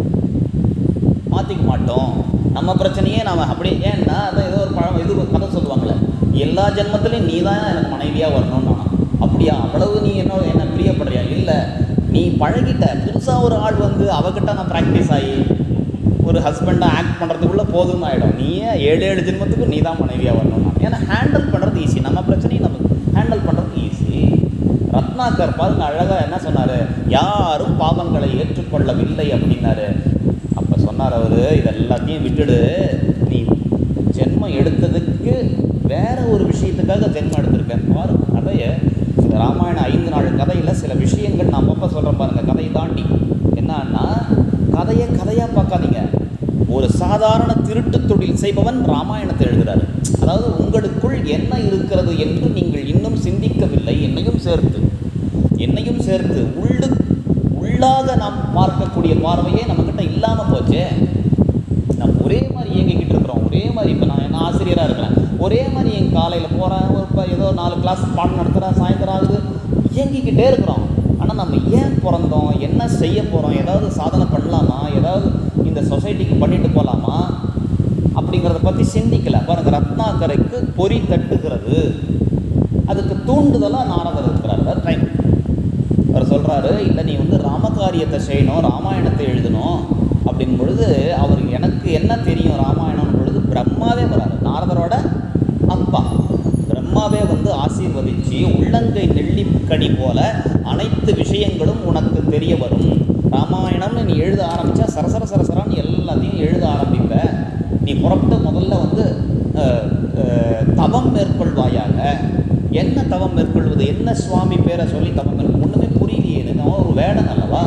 மாற்றிக்க மாட்டோம் நம்ம பிரச்சனையே நாம் அப்படியே ஏன்னா அதான் ஏதோ ஒரு பழம் இது ஒரு கதை சொல்லுவாங்களே எல்லா ஜென்மத்திலையும் நீ தான் எனக்கு மனைவியாக வரணும்னு நான் அப்படியா அவ்வளவு நீ என்ன என்ன பிரியப்படுறியா இல்லை நீ பழகிட்ட புதுசாக ஒரு ஆள் வந்து அவகிட்ட நான் ப்ராக்டிஸ் ஆகி ஒரு ஹஸ்பண்டாக ஆக்ட் பண்ணுறதுக்குள்ளே போதும்னு ஆகிடும் நீயே ஏழு ஏழு ஜென்மத்துக்கும் நீ தான் மனைவியாக வரணும் நான் ஏன்னா ஹேண்டில் பண்ணுறது ஈஸி நம்ம பிரச்சனையும் நமக்கு ஹேண்டில் பண்ணுறது ஈஸி ரத்னாகர் பாருங்க அழகாக என்ன சொன்னார் யாரும் பாவங்களை ஏற்றுக்கொள்ளவில்லை அப்படின்னாரு அப்போ சொன்னார் அவர் இதெல்லாத்தையும் விட்டுடு நீ ஜென்மம் எடுத்ததுக்கு வேற ஒரு விஷயத்துக்காக ஜென்மம் எடுத்திருக்கேன் பாருங்க கதையை இந்த ராமாயண ஐந்து நாள் கதையில் சில விஷயங்கள் நான் அப்பப்போ சொல்கிறேன் பாருங்க கதையை தாண்டி என்னன்னா கதையை கதையாக பார்க்காதீங்க ஒரு சாதாரண திருட்டு தொழில் செய்பவன் ராமாயணத்தை எழுதுறாரு அதாவது உங்களுக்குள் என்ன இருக்கிறது என்று நீங்கள் இன்னும் சிந்திக்கவில்லை என்னையும் சேர்த்து என்னையும் சேர்த்து உள்ளு உள்ளாக நாம் பார்க்கக்கூடிய பார்வையே நம்மக்கிட்ட இல்லாமல் போச்சே நம்ம ஒரே மாதிரி இயங்கிக்கிட்டு இருக்கிறோம் ஒரே மாதிரி இப்போ நான் என்ன ஆசிரியராக இருக்கிறேன் ஒரே மாதிரி என் காலையில் போகிறேன் ஒரு இப்போ ஏதோ நாலு கிளாஸ் பாடம் நடத்துகிறேன் சாயந்தரம் ஆகுது இயங்கிக்கிட்டே இருக்கிறோம் ஆனால் நம்ம ஏன் பிறந்தோம் என்ன செய்ய போகிறோம் ஏதாவது சாதனை பண்ணலாமா ஏதாவது இந்த சொசைட்டிக்கு பண்ணிட்டு போகலாமா அப்படிங்கிறத பற்றி சிந்திக்கல பாருங்க ரத்னாகரைக்கு பொறி தட்டுகிறது அதுக்கு தூண்டுதலாக நாரதர் இருக்கிறார் டைம் அவர் சொல்கிறாரு இல்லை நீ வந்து ராமகாரியத்தை செய்யணும் ராமாயணத்தை எழுதணும் அப்படின் பொழுது அவர் எனக்கு என்ன தெரியும் ராமாயணம் பொழுது பிரம்மாவே வராரு நாரதரோட அப்பா பிரம்மாவே வந்து ஆசீர்வதிச்சு உள்ளங்கை நெல்லிக்கனி போல அனைத்து விஷயங்களும் உனக்கு தெரிய வரும் ராமாயணம்னு நீ எழுத ஆரம்பித்தா சரசர சரசரான்னு எல்லாத்தையும் எழுத ஆரம்பிப்ப நீ புறப்பட்டு முதல்ல வந்து அஹ், அஹ், தவம் மேற்கொள்வாயாக என்ன தவம் மேற்கொள்வது என்ன சுவாமி பேரை சொல்லி தவம் மேற்கொள் ஒன்றுமே புரியலையே இது அவன் ஒரு வேடன் அல்லவா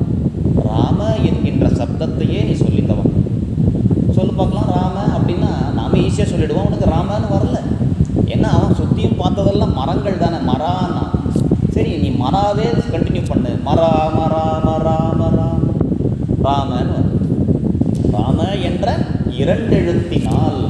ராம என்கின்ற சப்தத்தையே நீ சொல்லி தவம் சொல்லு பார்க்கலாம் ராம அப்படின்னா நாம ஈஸியாக சொல்லிடுவோம் உனக்கு ராமன்னு வரல ஏன்னா அவன் சுற்றியும் பார்த்ததெல்லாம் மரங்கள் தானே மரான்னா சரி நீ மராவே கண்டினியூ பண்ணு மரா மரா மரா மரா ராமன்னு வரும். ராம என்ற இரண்டெழுத்தினால்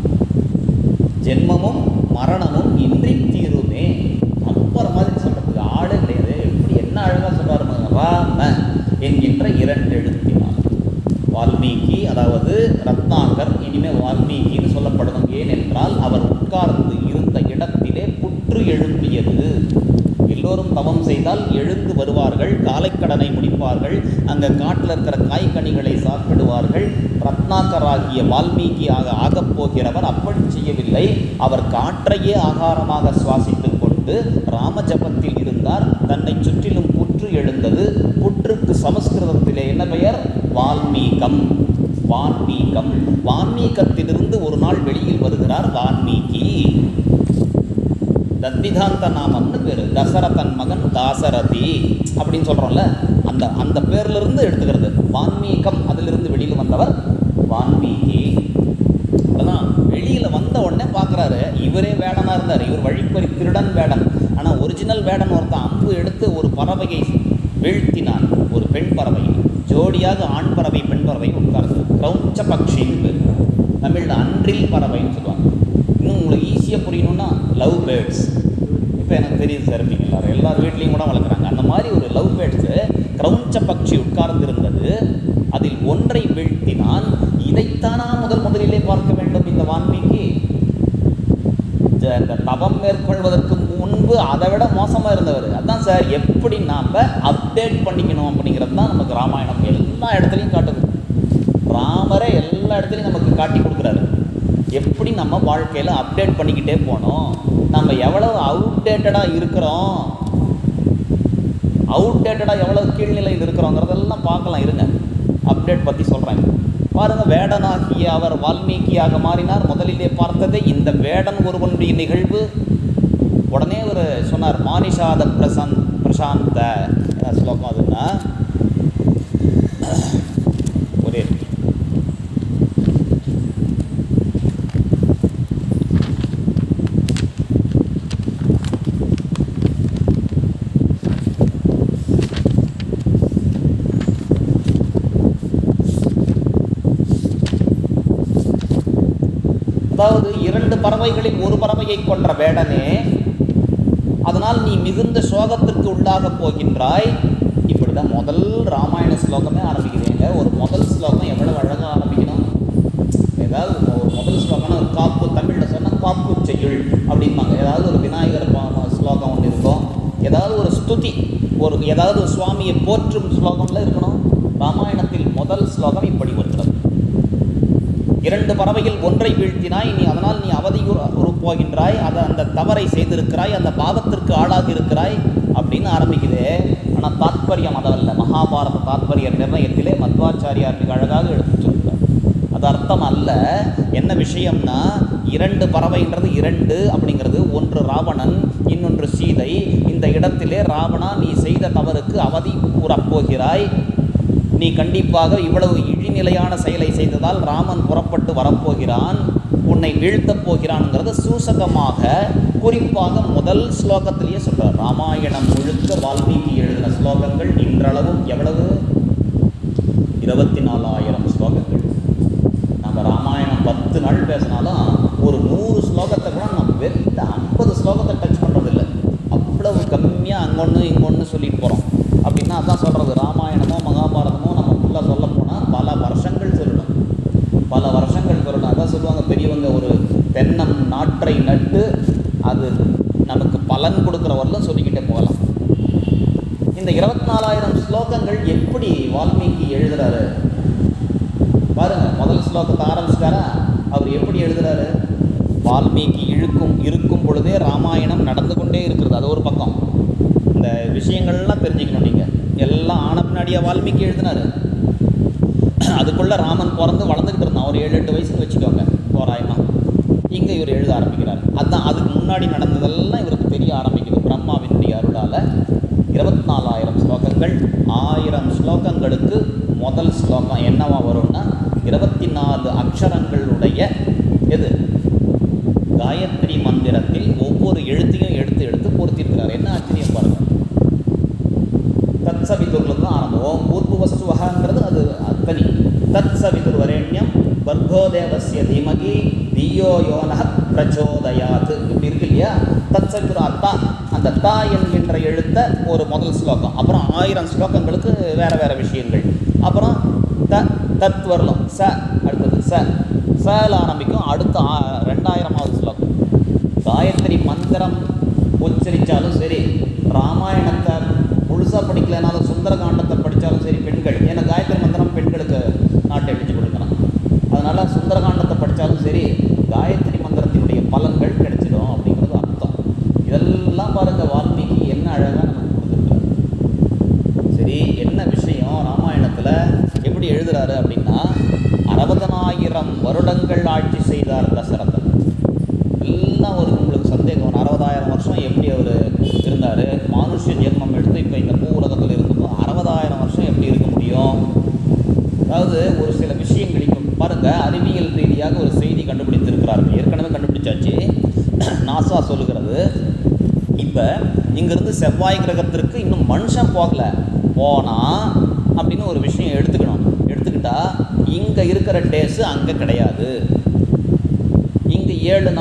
ஜென்மமும் மரணமும் இன்றி தீருமே அப்புறம் மாதிரி சொல்றதுக்கு ஆளே கிடையாது எப்படி என்ன அழகா சொல்றாரு பாருங்க. ராம என்கின்ற இரண்டு எழுத்தினார் வால்மீகி அதாவது ரத்னாகர் இனிமே வால்மீகின்னு சொல்லப்படணும் ஏனென்றால் அவர் உட்கார்ந்து இருந்த இடத்திலே புற்று எழும்பியது எல்லோரும் தவம் செய்தால் எழுந்து வருவார்கள் காலைக்கடனை முடிப்பார்கள் அங்கே காட்டில் இருக்கிற காய்கனிகளை சாப்பிடுவார்கள் ரத்னாகராகிய வால்மீகியாக ஆகப் போகிறவர் அப்படி செய்யவில்லை அவர் காற்றையே ஆகாரமாக சுவாசித்துக் கொண்டு ராமஜபத்தில் இருந்தார் தன்னை சுற்றிலும் புற்று எழுந்தது புற்றுக்கு சமஸ்கிருதத்திலே என்ன பெயர் வால்மீகம் வான்மீகம் வான்மீகத்திலிருந்து ஒரு நாள் வெளியில் வருகிறார் வான்மீகி தத்விதாந்த நாமம்னு பேர் தசரதன் மகன் தாசரதி அப்படின்னு சொல்கிறோம்ல அந்த அந்த பேர்ல இருந்து எடுத்துக்கிறது வான்மீகம் அதிலிருந்து வெளியில் வந்தவர் வான்மீகி அதான் வெளியில் வந்த உடனே பார்க்குறாரு இவரே வேடனாக இருந்தார் இவர் வழிப்பறி திருடன் வேடன் ஆனால் ஒரிஜினல் வேடன் ஒருத்தன் அம்பு எடுத்து ஒரு பறவையை வீழ்த்தினான் ஒரு பெண் பறவை ஜோடியாக ஆண் பறவை பெண் பறவை உட்கார்ந்து கிரௌச்ச பக்ஷின்னு பேர் தமிழில் அன்றில் பறவைன்னு சொல்லுவாங்க உங்களுக்கு ஈஸியாக புரியணும்னா லவ் பேர்ட்ஸ் இப்போ எனக்கு தெரியுது சார் நீங்கள் எல்லாரும் எல்லார் வீட்லேயும் கூட வளர்க்குறாங்க அந்த மாதிரி ஒரு லவ் பேர்ட்ஸு கிரௌஞ்ச பட்சி உட்கார்ந்திருந்தது அதில் ஒன்றை வீழ்த்தினான் இதைத்தானா முதல் முதலிலே பார்க்க வேண்டும் இந்த வான்மீகி ஜ- இந்த தவம் மேற்கொள்வதற்கு முன்பு அதை விட மோசமாக இருந்தவர் அதான் சார் எப்படி நாம் அப்டேட் பண்ணிக்கணும் அப்படிங்கிறது தான் நமக்கு ராமாயணம் எல்லா இடத்துலையும் காட்டுது ராமரே எல்லா இடத்துலையும் நமக்கு காட்டி கொடுக்குறாரு எப்படி நம்ம வாழ்க்கையில் அப்டேட் பண்ணிக்கிட்டே போகணும் நம்ம எவ்வளவு அவுடேட்டடாக இருக்கிறோம் அவுடேட்டடாக எவ்வளவு கீழ்நிலையில் இருக்கிறோங்கிறதெல்லாம் பார்க்கலாம் இருங்க அப்டேட் பற்றி சொல்கிறேன் பாருங்க வேடனாகிய அவர் வால்மீகியாக மாறினார் முதலிலே பார்த்ததே இந்த வேடன் ஒருவனுடைய நிகழ்வு உடனே ஒரு சொன்னார் மானிஷாத பிரசாந்த் பிரசாந்த என்ன ஸ்லோகம் அதுன்னா ஒரே அதாவது இரண்டு பறவைகளில் ஒரு பறவையை கொன்ற வேடனே அதனால் நீ மிகுந்த சோகத்திற்கு உள்ளாகப் போகின்றாய் இப்படி தான் முதல் ராமாயண ஸ்லோகமே ஆரம்பிக்குதுங்க ஒரு முதல் ஸ்லோகம் எவ்வளவு அழகாக ஆரம்பிக்கணும் ஏதாவது ஒரு முதல் ஸ்லோகம்னா ஒரு காப்பு தமிழில் சொன்னால் காப்பு செய்யுள் அப்படிம்பாங்க ஏதாவது ஒரு விநாயகர் பா- ஸ்லோகம் ஒன்று இருக்கும் ஏதாவது ஒரு ஸ்துதி ஒரு ஏதாவது ஒரு சுவாமியை போற்றும் ஸ்லோகம்ல இருக்கணும் ராமாயணத்தில் முதல் ஸ்லோகம் இப்படி வருகிறது இரண்டு பறவையில் ஒன்றை வீழ்த்தினாய் நீ அதனால் நீ அவதியுறு போகின்றாய் அதை அந்த தவறை செய்திருக்கிறாய் அந்த பாவத்திற்கு ஆளாகி இருக்கிறாய் அப்படின்னு ஆரம்பிக்குது ஆனால் தாத்பரியம் அதல்ல மகாபாரத தாத்பரிய நிர்ணயத்திலே மத்வாச்சாரியார் மிக அழகாக எடுத்து சொல்கிறார் அது அர்த்தம் அல்ல என்ன விஷயம்னா இரண்டு பறவைன்றது இரண்டு அப்படிங்கிறது ஒன்று ராவணன் இன்னொன்று சீதை இந்த இடத்திலே ராவணா நீ செய்த தவறுக்கு அவதி கூறப்போகிறாய் நீ கண்டிப்பாக இவ்வளவு இழிநிலையான செயலை செய்ததால் ராமன் புறப்பட்டு வரப்போகிறான் உன்னை வீழ்த்தப் போகிறான்ங்கிறத சூசகமாக குறிப்பாக முதல் ஸ்லோகத்திலேயே சொல்றார் ராமாயணம் முழுக்க வால்மீகி எழுதின ஸ்லோகங்கள் இன்றளவும் எவ்வளவு இருபத்தி நாலாயிரம் ஸ்லோகங்கள் நம்ம ராமாயணம் பத்து நாள் பேசினாலும் ஒரு நூறு ஸ்லோகத்தை கூட நம்ம வெறும் ஐம்பது ஸ்லோகத்தை டச் பண்ணுறதில்ல அவ்வளவு கம்மியாக அங்கொன்று இங்கொன்று சொல்லிட்டு போகிறோம் அப்படின்னா அதான் சொல்கிறது ராமாயணமோ மகாபாரதமோ நம்ம ஃபுல்லாக சொல்ல போனால் பல வருஷங்கள் சொல்லணும் பல வருஷங்கள் சொல்லணும் அதான் சொல்லுவாங்க பெரியவங்க ஒரு தென்னம் நாற்றை நட்டு அது நமக்கு பலன் கொடுக்குற வரலும் சொல்லிக்கிட்டே போகலாம் இந்த இருபத்தி நாலாயிரம் ஸ்லோகங்கள் எப்படி வால்மீகி எழுதுறாரு பாருங்க முதல் ஸ்லோகத்தை ஆரம்பிச்சிட்டாரா அவர் எப்படி எழுதுறாரு வால்மீகி இழுக்கும் இருக்கும் பொழுதே ராமாயணம் நடந்து கொண்டே இருக்கிறது அது ஒரு பக்கம் இந்த விஷயங்கள்லாம் தெரிஞ்சுக்கணும் நீங்கள் எல்லாம் ஆன பின்னாடியே வால்மீகி எழுதினாரு அதுக்குள்ளே ராமன் பிறந்து வளர்ந்துக்கிட்டு இருந்தான் ஒரு ஏழு எட்டு வயசுக்கு வச்சுக்கோங்க தோராயமா இங்கே இவர் எழுத ஆரம்பிக்கிறார் அதான் அதுக்கு முன்னாடி நடந்ததெல்லாம் இவருக்கு தெரிய ஆரம்பிக்குது பிரம்மாவினுடைய அருளால் இருபத்தி நாலாயிரம் ஸ்லோகங்கள் ஆயிரம் ஸ்லோகங்களுக்கு முதல் ஸ்லோகம் என்னவா வரும்னா இருபத்தி நாலு அக்ஷரங்களுடைய எது காயத்ரி மந்திரத்தில் ஒவ்வொரு எழுத்தையும் எடுத்து எடுத்து பொருத்திருக்கிறார் என்ன ஆச்சரியம் பாருங்க தத் சவிதுர்ல தான் ஆரம்பம் ஓம் பூர்வஸ்துவகாங்கிறது அது அது தனி தத் சவிதுர் வரேண்யம் பர்கோ தேவஸ்ய தீமகி தியோ யோனஹ பிரச்சோதயாத் இப்படி இருக்கு இல்லையா தத் சவிதுர் அத்தா அந்த தா என்கின்ற எழுத்த ஒரு முதல் ஸ்லோகம் அப்புறம் ஆயிரம் ஸ்லோகங்களுக்கு வேற வேற விஷயங்கள் அப்புறம் த தத் வரலாம் ச அடுத்தது ச சல ஆரம்பிக்கும் அடுத்த ஆ- ரெண்டாயிரமாவது ஸ்லோகம் காயத்ரி மந்திரம் உச்சரித்தாலும் சரி ராமாயணத்தை முழுசாக படிக்கலைனாலும் சுந்தரகாண்டத்தை படித்தாலும் சரி பெண்கள் ஏன்னா காயத்ரி மந்திரம் பெண்களுக்கு நாட்டை அடிச்சு கொடுக்கணும் அதனால் சுந்தரகாண்டத்தை படித்தாலும் சரி காயத்ரி மந்திரத்தினுடைய பலன்கள் கிடைச்சிடும் அப்படிங்கிறது அர்த்தம் இதெல்லாம் பாருங்க வால்மீகி என்ன அழகாக நமக்கு கொடுத்துருக்காரு சரி என்ன விஷயம் ராமாயணத்தில் எப்படி எழுதுறாரு அப்படின்னா அறுபதனாயிரம் வருடங்கள் ஆட்சி செய்தார் தசரதன் எல்லாம் ஒரு உங்களுக்கு சந்தேகம் ஒரு அறுபதாயிரம் வருஷம் எப்படி அவர் இருந்தார் மானுஷ ஜென்மம் எடுத்து இப்போ இந்த பூ உலகத்தில் இருந்தப்போ அறுபதாயிரம் வருஷம் எப்படி இருக்க முடியும் அதாவது ஒரு சில விஷயங்கள் இப்போ பாருங்கள் அறிவியல் ரீதியாக ஒரு செய்தி கண்டுபிடித்திருக்கிறார்கள் ஏற்கனவே கண்டுபிடிச்சாச்சு நாசா சொல்லுகிறது இப்போ இங்கேருந்து செவ்வாய் கிரகத்திற்கு இன்னும் மனுஷன் போகல போனால் அப்படின்னு ஒரு விஷயம் எடுத்துக்கணும் எடுத்துக்கிட்டா இங்கே இருக்கிற டேஸு அங்கே கிடையாது இங்கு ஏழு நாள்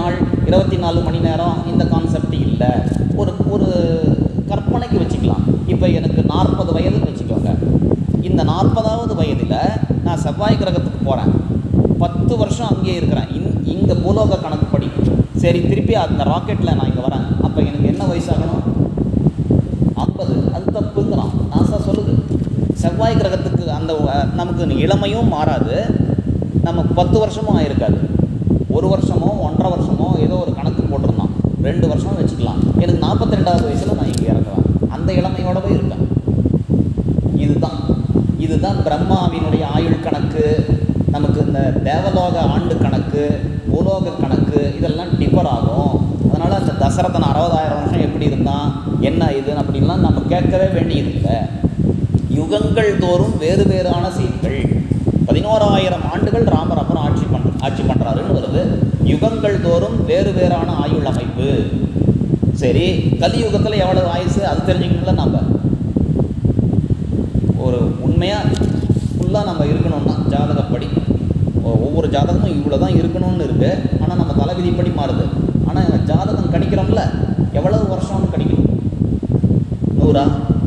இருபத்தி நாலு மணி நேரம் இந்த கான்செப்ட் இல்லை ஒரு ஒரு கற்பனைக்கு வச்சுக்கலாம் இப்போ எனக்கு நாற்பது வயதுன்னு வச்சுக்கோங்க இந்த நாற்பதாவது வயதில் நான் செவ்வாய் கிரகத்துக்கு போகிறேன் பத்து வருஷம் அங்கேயே இருக்கிறேன் இங் இங்கே பூலோக கணக்குப்படி சரி திருப்பி அந்த ராக்கெட்டில் நான் இங்கே வரேன் அப்போ எனக்கு என்ன வயசாகணும் ஐம்பது அது தப்புங்கிறான் நாசா சொல்லுது செவ்வாய் கிரகத்துக்கு அந்த அஹ், நமக்கு இளமையும் மாறாது நமக்கு பத்து வருஷமும் ஆயிருக்காது ஒரு வருஷமோ ஒன்றரை வருஷமோ ஏதோ ஒரு கணக்கு போட்டிருந்தான் ரெண்டு வருஷம் வச்சுக்கலாம் எனக்கு நாற்பத்தி ரெண்டாவது வயசில் நான் இங்கே இறங்குவேன் அந்த இளமையோடவே இருக்கேன் இதுதான் இதுதான் பிரம்மாவினுடைய ஆயுள் கணக்கு நமக்கு இந்த தேவலோக ஆண்டு கணக்கு பூலோக கணக்கு இதெல்லாம் டிஃபர் ஆகும் அதனால் அந்த தசரதன் அறுபதாயிரம் வருஷம் எப்படி இருந்தான் என்ன இதுன்னு அப்படின்லாம் நம்ம கேட்கவே வேண்டியதில்லை யுகங்கள் தோறும் வேறு வேறான செய்திகள் பதினோராயிரம் ஆண்டுகள் ராமர் அப்புறம் ஆட்சி பண் ஆட்சி பண்ணுறாருன்னு வருது யுகங்கள் தோறும் வேறு வேறான ஆயுள் அமைப்பு சரி கலியுகத்தில் எவ்வளவு ஆயுசு அது தெரிஞ்சுக்கணும்ல நம்ம ஒரு உண்மையாக ஃபுல்லாக நம்ம இருக்கணும்னா ஜாதகப்படி ஒ- ஒவ்வொரு ஜாதகமும் இவ்வளோ தான் இருக்கணும்னு இருக்குது ஆனால் நம்ம தலைவிதிப்படி மாறுது ஆனால் ஜாதகம் கணிக்கிறோம்ல எவ்வளவு வருஷம்னு கணிக்கணும் நூறா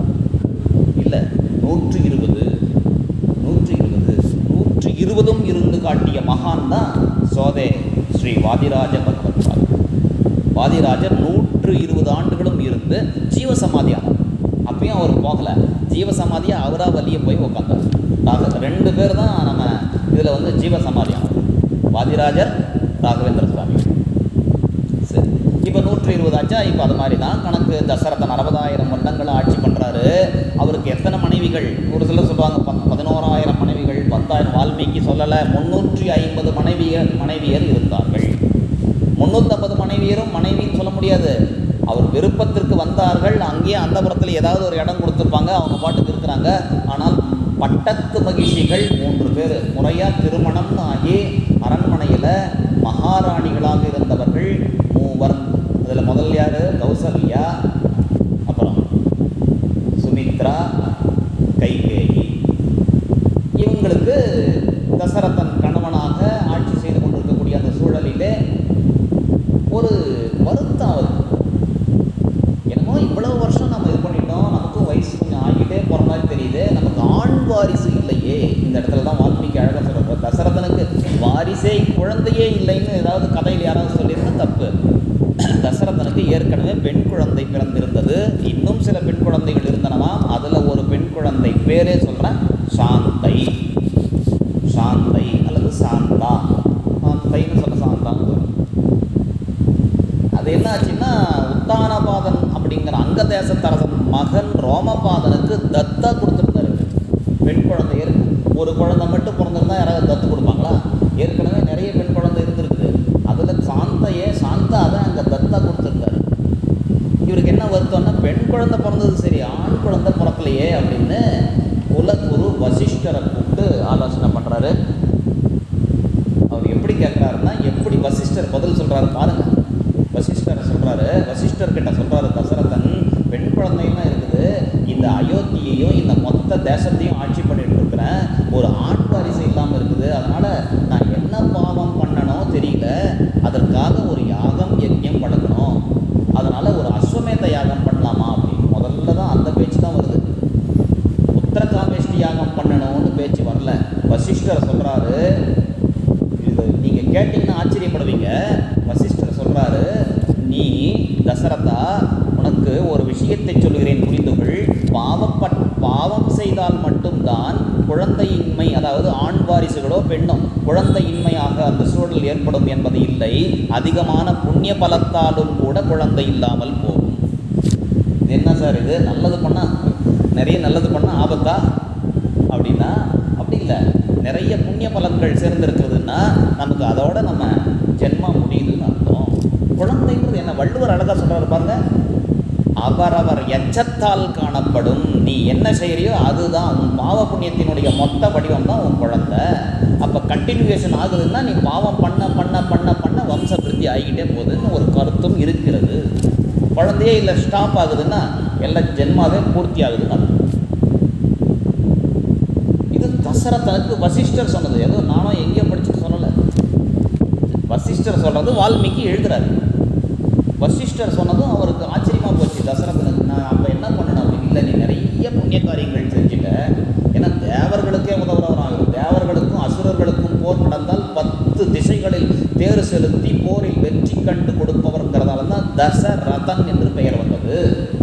இல்லை நூற்று இருபது நூற்று இருபது நூற்று இருபதும் இருந்து காட்டிய மகான் தான் சோதே ஸ்ரீ வாதிராஜ பகவத் பாதர் வாதிராஜர் நூற்று இருபது ஆண்டுகளும் இருந்து ஜீவசமாதி ஆனார் அப்பயும் அவர் போகலை ஜீவசமாதியை அவராக வழியே போய் உட்காந்தார் ராக ரெண்டு பேர் தான் நம்ம இதில் வந்து ஜீவசமாதி ஆனார் வாதிராஜர் ராகவேந்திர சுவாமி சரி இப்போ நூற்றி இருபது ஆச்சா இப்போ அது மாதிரி தான் கணக்கு தசரதன் அறுபதாயிரம் வருடங்கள் ஆட்சி பண்ணுறாரு அவருக்கு எத்தனை மனைவிகள் ஒரு சிலர் சொல்லுவாங்க பத் பதினோராயிரம் மனைவிகள் பத்தாயிரம் வால்மீகி சொல்லலை முந்நூற்றி ஐம்பது மனைவியர் மனைவியர் இருந்தார்கள் முந்நூற்றம்பது மனைவியரும் மனைவின்னு சொல்ல முடியாது அவர் விருப்பத்திற்கு வந்தார்கள் அங்கேயே அந்தபுரத்தில் ஏதாவது ஒரு இடம் கொடுத்துருப்பாங்க அவங்க பாட்டுக்கு இருக்கிறாங்க ஆனால் பட்டத்து மகிழ்ச்சிகள் மூன்று பேர் முறையாக திருமணம்னு ஆகி அரண்மனையில் மகாராணிகளாக இருந்தவர்கள் மூவர் அதில் முதல் யார் கௌசல்யா அப்புறம் சுமித்ரா கைகேயி இவங்களுக்கு தசரதன் கணவனாக ஆட்சி செய்து கொண்டிருக்கக்கூடிய அந்த சூழலிலே ஒரு வருத்தம் அவருக்கு என்னமோ இவ்வளவு வருஷம் நம்ம இது பண்ணிட்டோம் நமக்கும் வயசு கொஞ்சம் ஆகிட்டே போகிற மாதிரி தெரியுது நமக்கு ஆண் வாரிசு இல்லையே இந்த இடத்துல தான் வால்மீகி அழகாக சொல்கிறார் தசரதனுக்கு வாரிசே குழந்தையே இல்லைன்னு ஏதாவது கதையில் யாராவது சொல்லியிருந்தா தப்பு தசரதனுக்கு ஏற்கனவே பெண் குழந்தை பிறந்திருந்தது இன்னும் சில பெண் குழந்தைகள் இருந்தனவாம் அதில் ஒரு பெண் குழந்தை பேரே சொல்கிறேன் சாந்தை சாந்தை அல்லது சாந்தா சாந்தைன்னு சொல்ல சாந்தான்னு சொல்றேன். அது என்ன ஆச்சுன்னா உத்தானபாதன் அப்படிங்கிற அங்க தேசத்தரசன் மகன் ரோமபாதனுக்கு தத்தா கொடுத்துருந்தாரு பெண் குழந்தை இருக்கு ஒரு குழந்தை மட்டும் பிறந்திருந்தா யாராவது தத்து கொடுப்பாங்களா ஏற்கனவே நிறைய பெண் குழந்தை இருந்திருக்கு அதில் சாந்தையே சாந்தா தான் அங்கே தத்தா கொடுத்துருந்தாரு இவருக்கு என்ன வருத்தம்னா பெண் குழந்தை பிறந்தது சரி ஆண் குழந்தை பிறக்கலையே அப்படின்னு குலகுரு வசிஷ்டரை கூப்பிட்டு ஆலோசனை பண்ணுறாரு அவர் எப்படி கேட்குறாருன்னா எப்படி வசிஷ்டர் பதில் சொல்கிறாரு பாருங்க வசிஷ்டர் சொல்கிறாரு வசிஷ்டர் கிட்ட சொல்கிறாரு தசரதன் பெண் குழந்தைலாம் இருக்குது இந்த அயோத்தியையும் இந்த மொத்த தேசத்தையும் ஆட்சி பண்ணிட்டு இருக்கிறேன் ஒரு ஆண் வாரிசு இல்லாமல் இருக்குது அதனால் நான் என்ன பாவம் பண்ணனோ தெரியல அதற்காக ஒரு யாகம் யஜ்ஞம் வளர்க்கணும் அதனால் ஒரு அஸ்வமேத யாகம் பண்ணலாமா அப்படின்னு முதல்ல தான் அந்த பேச்சு தான் வருது உத்தரகாமேஷ்டி யாகம் பண்ணணும்னு பேச்சு வரல வசிஷ்டர் சொல்கிறாரு இது நீங்கள் கேட்டிங்கன்னா ஆச்சரியப்படுவீங்க வசிஷ்டர் சொல்கிறாரு நீ தசரதா உனக்கு ஒரு விஷயத்தை சொல்கிறேன் புரிந்து கொள் பாவப்பட் பாவம் செய்தால் மட்டும்தான் குழந்தையின்மை அதாவது ஆண் வாரிசுகளோ பெண்ணோ குழந்தையின்மையாக அந்த சூழல் ஏற்படும் என்பது இல்லை அதிகமான புண்ணிய பலத்தாலும் கூட குழந்தை இல்லாமல் போகும் இது என்ன சார் இது நல்லது பண்ணால் நிறைய நல்லது பண்ணால் ஆபத்தா அப்படின்னா அப்படி இல்லை நிறைய புண்ணிய பலன்கள் சேர்ந்திருக்கிறதுன்னா நமக்கு அதோட நம்ம ஜென்மா முடியுதுன்னு அர்த்தம் குழந்தைங்கிறது என்ன வள்ளுவர் அழகாக சொல்கிறாரு பாருங்க அவரவர் எச்சத்தால் காணப்படும் நீ என்ன செய்கிறியோ அதுதான் உன் பாவ புண்ணியத்தினுடைய மொத்த வடிவம் தான் உன் குழந்தை அப்போ கண்டினியூவேஷன் ஆகுதுன்னா நீ பாவம் பண்ண பண்ண பண்ண பண்ண வம்ச விருத்தி ஆகிக்கிட்டே போகுதுன்னு ஒரு கருத்தும் இருக்கிறது குழந்தையே இல்லை ஸ்டாப் ஆகுதுன்னா எல்லா ஜென்மாவே பூர்த்தி ஆகுதுன்னு அர்த்தம். இது தசரதனுக்கு வசிஷ்டர் சொன்னது ஏதோ நானும் எங்கேயோ படிச்சுட்டு சொல்லலை வசிஷ்டர் சொல்கிறது வால்மீகி எழுதுறாரு வசிஷ்டர் சொன்னதும் அவருக்கு ஆச்சரியமாக போச்சு தசரதனுக்கு நான் அப்போ என்ன பண்ணணும் அப்படின்னு இல்லை நீ நிறைய புண்ணிய காரியங்கள் செஞ்சுட்ட ஏன்னா தேவர்களுக்கே உதவுறவராகும் தேவர்களுக்கும் அசுரர்களுக்கும் போர் நடந்தால் பத்து திசைகளில் தேர் செலுத்தி போரில் வெற்றி கண்டு கொடுப்பவர்ங்கிறதால தான் தசரதன் என்று பெயர் வந்தது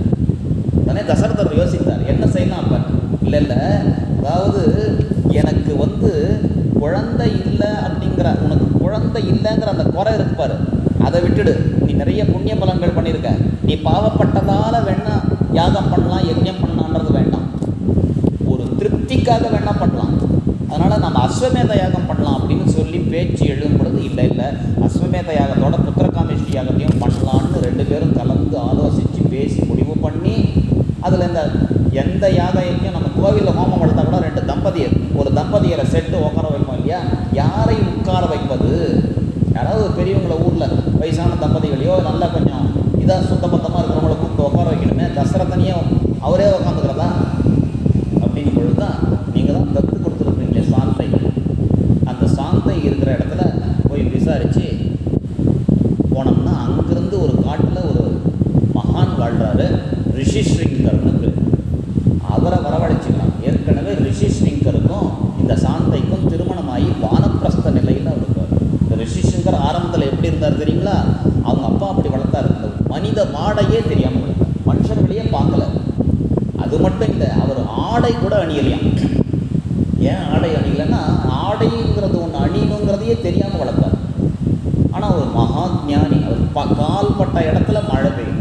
உடனே தசரதர் யோசித்தார் என்ன செய்யலாம் அப்ப இல்லை இல்லை அதாவது எனக்கு வந்து குழந்தை இல்லை அப்படிங்கிற உனக்கு குழந்தை இல்லைங்கிற அந்த குறை இருக்கு பாரு அதை விட்டுடு நீ நிறைய புண்ணிய பலன்கள் பண்ணியிருக்க நீ பாவப்பட்டதால வேணா யாகம் பண்ணலாம் யஜ்ஞம் பண்ணலான்றது வேண்டாம் ஒரு திருப்திக்காக வேணா பண்ணலாம் அதனால் நம்ம அஸ்வமேத யாகம் பண்ணலாம் அப்படின்னு சொல்லி பேச்சு எழும் பொழுது இல்லை இல்லை அஸ்வமேத யாகத்தோட புத்திரகாமேஷ்டி யாகத்தையும் பண்ணலான்னு ரெண்டு பேரும் கலந்து ஆலோசித்து பேசி முடிவு பண்ணி அதில் இந்த எந்த யாகையும் நம்ம கோவிலில் ஹோமம் வளர்த்தா கூட ரெண்டு தம்பதியர் ஒரு தம்பதியரை செட்டு உட்கார வைப்போம் இல்லையா யாரை உட்கார வைப்பது யாராவது ஒரு பெரியவங்கள ஊரில் வயசான தம்பதிகளையோ நல்லா கொஞ்சம் இதாக சுத்தபத்தமாக இருக்கிறவங்கள கூப்பிட்டு உட்கார வைக்கணுமே தசரத்தனையே அவரே உட்காந்துக்கிறதா அப்படின்னு பொழுது தான் நீங்கள் தான் தத்து கொடுத்துருப்பீங்களே சாந்தை அந்த சாந்தை இருக்கிற இடத்துல போய் விசாரித்து போனோம்னா அங்கிருந்து ஒரு காட்டில் ஒரு மகான் வாழ்கிறாரு ரிஷிஸ்ரிங்கர்னு பேர் அவரை வரவழைச்சிக்கலாம் ஏற்கனவே ரிஷிஸ்ரிங்கருக்கும் இந்த சாந்தைக்கும் திருமணமாகி வானப்பிரஸ்த நிலையில் இருக்கார் இந்த ரிஷிஸ்ரிங்கர் ஆரம்பத்தில் எப்படி இருந்தார் தெரியுங்களா அவங்க அப்பா அப்படி வளர்த்தாரு இந்த மனித மாடையே தெரியாமல் வளர்த்தார் மனுஷர்களையே பார்க்கல அது மட்டும் இல்லை அவர் ஆடை கூட அணியலையாம் ஏன் ஆடை அணியலைன்னா ஆடைங்கிறது ஒன்று அணியணுங்கிறதையே தெரியாமல் வளர்த்தார் ஆனால் ஒரு மகா ஞானி அவர் ப கால்பட்ட இடத்துல மழை பெய்யும்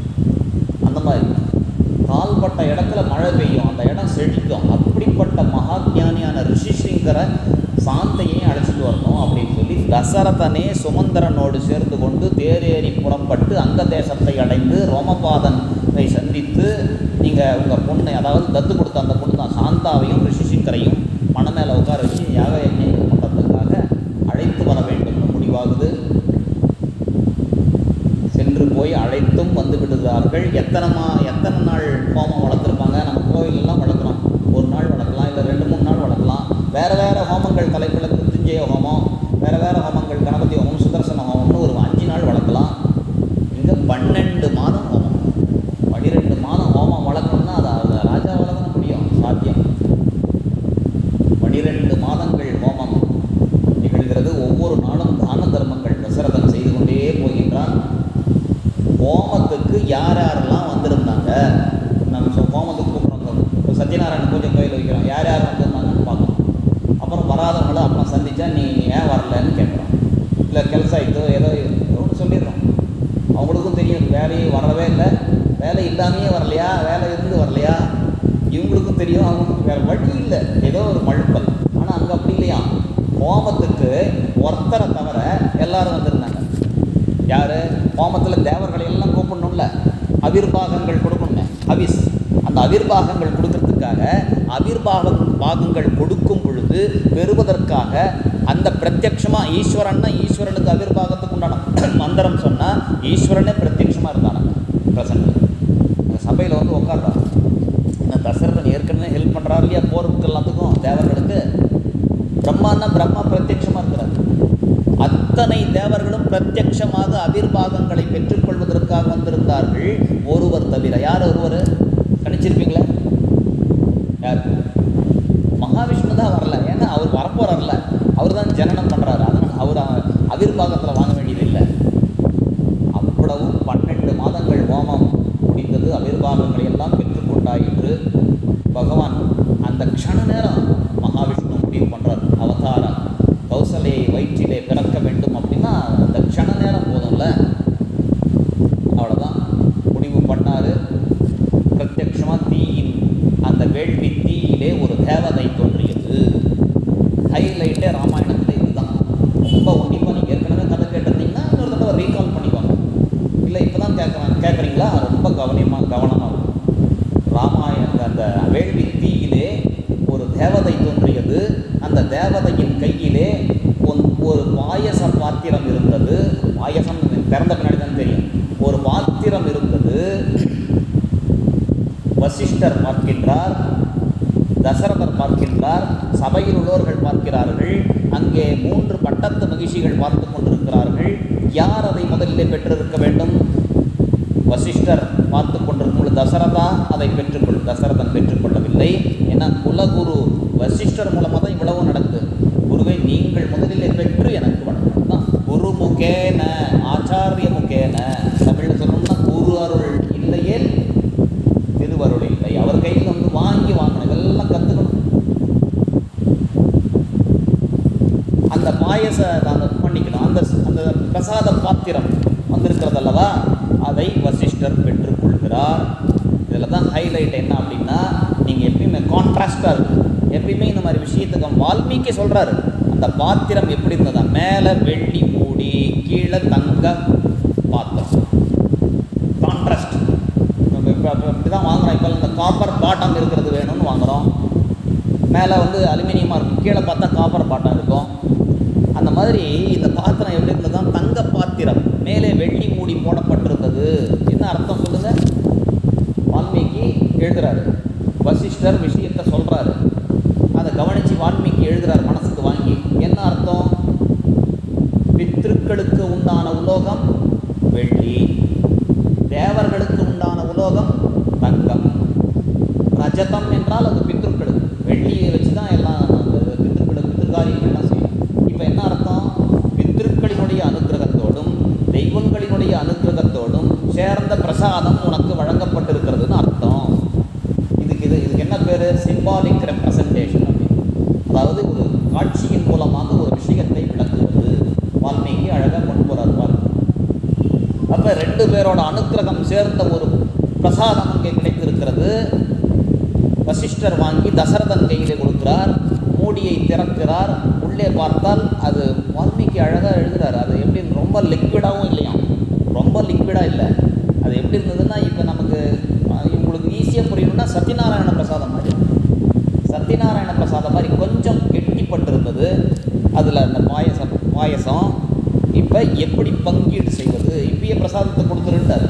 அந்த மாதிரி கால்பட்ட இடத்துல மழை பெய்யும் அந்த இடம் செழிக்கும் அப்படிப்பட்ட மகா ஞானியான ரிஷிசிங்கரை சாந்தையும் அழைச்சிட்டு வரணும் அப்படின்னு சொல்லி தசரதனே சுமந்திரனோடு சேர்ந்து கொண்டு தேரேறி புறப்பட்டு அங்க தேசத்தை அடைந்து ரோமபாதனை சந்தித்து நீங்கள் உங்கள் பொண்ணை அதாவது தத்து கொடுத்த அந்த பொண்ணு தான் சாந்தாவையும் ரிஷிசிங்கரையும் மன மேலே உட்கார வச்சு யாக யஜ்ஞங்கள் பண்ணுறதுக்காக அழைத்து வர வேண்டும்னு முடிவாகுது சென்று போய் அழைத்தும் வந்து விடுகிறார்கள் எத்தனை மா எத்தனை நாள் ஹோமம் வளர்த்துருப்பாங்க நம்ம கோயிலெல்லாம் வளர்க்குறோம் ஒரு நாள் வளர்க்கலாம் இல்லை ரெண்டு மூணு நாள் வளர்க்கலாம் வேறு வேறு ஹோமங்கள் தலைப்பில் மிருத்யுஞ்சய ஹோமம் வேறு வேறு ஹோமங்கள் கணபதி ஹோமம் சுதர்சன ஹோமம்னு ஒரு அஞ்சு நாள் வளர்க்கலாம் இங்கே பன்னெண்டு மாதம் ஹோமம் பன்னிரெண்டு மாதம் ஹோமம் வளர்க்கணும்னா அது அது ராஜாவால் தான் முடியும் சாத்தியம் பனிரெண்டு மாதங்கள் ஹோமம் நிகழ்கிறது ஒவ்வொரு நாளும் தான தர்மங்கள் தசரதன் செய்து கொண்டே போகின்றான் ஹோமத்துக்கு யார் யாரெல்லாம் வந்திருந்தாங்க நம்ம சொ- ஹோமத்துக்கு கூப்பிட்றோம் இப்போ சத்யநாராயண பூஜை கோயில் வைக்கிறோம் யார் யார் வந்திருந்தாங்கன்னு பார்க்கணும் அப்புறம் வராதவங்கள அப்புறம் சந்திச்சா நீ ஏன் வரலன்னு கேட்குறோம் இல்லை கெல்சாயிட்டோ ஏதோ ஒன்று சொல்லிடுறோம் அவங்களுக்கும் தெரியும் வேலையே வரவே இல்லை வேலை இல்லாமையே வரலையா வேலை இருந்து வரலையா இவங்களுக்கும் தெரியும் அவங்களுக்கும் வேறு வழி இல்லை ஏதோ ஒரு மழுப்பல் ஆனால் அங்கே அப்படி இல்லையா ஹோமத்துக்கு ஒருத்தரை தவிர எல்லாரும் வந்திருந்தாங்க யார் ஹோமத்தில் தேவர்களை எல்லாம் கூப்பிடணும்ல அவிர்பாகங்கள் கொடுக்கணுமே அவிஸ் அந்த அவிர்பாகங்கள் கொடுக்கறதுக்காக அவிர்பாகம் பாகங்கள் கொடுக்கும் பொழுது பெறுவதற்காக அந்த பிரத்யக்ஷமாக ஈஸ்வரன்னா ஈஸ்வரனுக்கு அவிர்பாகத்துக்கு உண்டான மந்திரம் சொன்னால் ஈஸ்வரனே பிரத்யக்ஷமாக இருந்தானாங்க பிரசன்ட் அந்த சபையில் வந்து உட்கார்றான் இந்த தசரதன் ஏற்கனவே ஹெல்ப் பண்ணுறாரு இல்லையா போருக்கு எல்லாத்துக்கும் தேவர்களுக்கு பிரம்மான்னா பிரம்மா பிரத்யக்ஷமாக இருக்கிறார் அத்தனை தேவர்களும் பிரத்யக்ஷமாக அவிர்பாகங்களை பெற்றுக்கொள்வதற்காக வந்திருந்தார்கள் ஒருவர் தவிர யார் ஒருவர் கணிச்சிருப்பீங்களா யார் மகாவிஷ்ணு தான் வரல ஏன்னா அவர் வரப்போறார்ல அவர் தான் ஜனனம் பண்ணுறாரு அதனால் அவர் அவிர்பாகத்தில் வாங்க வேண்டியதில்லை அவ்வளவும் பன்னெண்டு மாதங்கள் ஹோமம் முடிந்தது அவிர்வாகங்களை எல்லாம் பெற்றுக்கொண்டாயிற்று பகவான் அந்த க்ஷண நேரம் மகாவிஷ்ணு முடிவு பண்ணுறார் அவதாரம் கௌசலையை வயிற்றிலே பிறக்க வேண்டும் அப்படின்னா அந்த க்ஷண நேரம் போதும்ல அவ்வளோதான் முடிவு பண்ணார் பிரத்யக்ஷமாக தீயின் அந்த வேள்வி தீயிலே ஒரு தேவதை தோன்றியது ஹைலைட்டே ராமாயணத்தில் இதுதான் ரொம்ப உன்னிப்பாக நீங்கள் ஏற்கனவே கதை கேட்டிருந்தீங்கன்னா இன்னொரு தடவை ரீகால் பண்ணிக்கோங்க இல்லை இப்போ தான் கேட்குறாங்க கேட்குறீங்களா ரொம்ப கவனமாக கவனமாக இருக்கும். ராமாயண அந்த வேள்வி தீயிலே ஒரு தேவதை தோன்றியது அந்த தேவதையின் கையிலே ஒன்- ஒரு பாயச பாத்திரம் இருந்தது பாயசம் திறந்த பின்னாடி தான் தெரியும் ஒரு பாத்திரம் இருந்தது வசிஷ்டர் பார்க்கின்றார் தசரதர் பார்க்கின்றார் சபையில் உள்ளவர்கள் பார்க்கிறார்கள் அங்கே மூன்று பட்டத்து மகிழ்ச்சிகள் பார்த்து கொண்டிருக்கிறார்கள் யார் அதை முதலிலே பெற்றிருக்க வேண்டும் பார்த்து கொண்டிருக்கும் பொழுது தசரதா அதை பெற்றுக்கொள் தசரதன் பெற்றுக்கொள்ளவில்லை ஏன்னா குலகுரு வசிஷ்டர் மூலமாக தான் இவ்வளவு நடக்குது குருவை நீங்கள் முதலிலே பெற்று எனக்கு வணக்கம் தான் குரு முகேன ஆச்சாரிய முகேன தமிழில் சொல்லணும்னா குரு அருள் இல்லையே திருவருள் இல்லை அவர் கையில் வந்து வாங்கி வாங்கணும் இதெல்லாம் கற்றுக்கணும் அந்த பாயச அந்த பண்ணிக்கணும் அந்த அந்த பிரசாத பாத்திரம் வந்திருக்கிறது அல்லவா அதை வசிஷ்டர் பெற்றுக்கொள்கிறார் இதில் தான் ஹைலைட் என்ன அப்படின்னா நீங்கள் எப்பயுமே கான்ட்ராஸ்டாக இருக்குது எப்பயுமே இந்த மாதிரி விஷயத்துக்கு வால்மீகி சொல்கிறாரு அந்த பாத்திரம் எப்படி இருந்ததா மேலே வெள்ளி மூடி கீழே தங்க பாத்திரம் கான்ட்ராஸ்ட் இப்போ இப்போ இப்படி தான் வாங்குறோம் இப்போ இந்த காப்பர் பாட்டம் இருக்கிறது வேணும்னு வாங்குகிறோம் மேலே வந்து அலுமினியமாக இருக்கும் கீழே பார்த்தா காப்பர் பாட்டம் இருக்கும் அந்த மாதிரி இந்த பாத்திரம் எப்படி இருந்ததுன்னா தங்க பாத்திரம் மேலே வெள்ளி மூடி போடப்பட்டிருந்தது என்ன அர்த்தம் சொல்லுங்க வால்மீகி எழுதுறாரு வசிஷ்டர் விஷயத்தை சொல்றாரு அதை கவனித்து வால்மீகி எழுதுறாரு மனசுக்கு வாங்கி என்ன அர்த்தம் பித்ருக்களுக்கு உண்டான உலோகம் வெள்ளி தேவர்களுக்கு உண்டான உலோகம் தங்கம் ரஜதம் என்றால் அது பித்ருக்களுக்கு வெள்ளியை வச்சு தான் எல்லாம் அந்த பித்ருக்களுக்கு பித்ருக்காரியங்கள்லாம் செய்யும் இப்போ என்ன அர்த்தம் பித்ருக்களினுடைய அனுக்கிரகத்தோடும் தெய்வங்களினுடைய அனுக்கிரகத்தோடும் சேர்ந்த பிரசாதம் உனக்கு வழங்கப்பட்டிருக்கிறதுன்னு அர்த்தம் இதுக்கு இது இதுக்கு என்ன பேர் சிம்பாலிக் ரெப்ரசன்டேஷன் அப்படின்னு அதாவது ஒரு காட்சியின் மூலமாக ஒரு விஷயத்தை விளக்குவது வால்மீகி அழகாக கொண்டு போகிறார் பாருங்க அப்போ ரெண்டு பேரோட அனுக்கிரகம் சேர்ந்த ஒரு பிரசாதம் அங்கே கிடைத்திருக்கிறது வசிஷ்டர் வாங்கி தசரதன் கையிலே கொடுக்கிறார் மூடியை திறக்கிறார் உள்ளே பார்த்தால் அது வால்மீகி அழகாக எழுதுறாரு அது எப்படி ரொம்ப லிக்விடாகவும் இல்லையாம் ரொம்ப லிக்விடாக இல்லை அது எப்படி இருந்ததுன்னா இப்போ நமக்கு அஹ், உங்களுக்கு ஈஸியாக புரியணும்னா சத்யநாராயண பிரசாதம் மாதிரி சத்யநாராயண பிரசாதம் மாதிரி கொஞ்சம் கெட்டிப்பட்டிருந்தது அதில் அந்த பாயசம் பாயசம் இப்போ எப்படி பங்கீடு செய்வது இப்பயே பிரசாதத்தை கொடுத்துருன்றாரு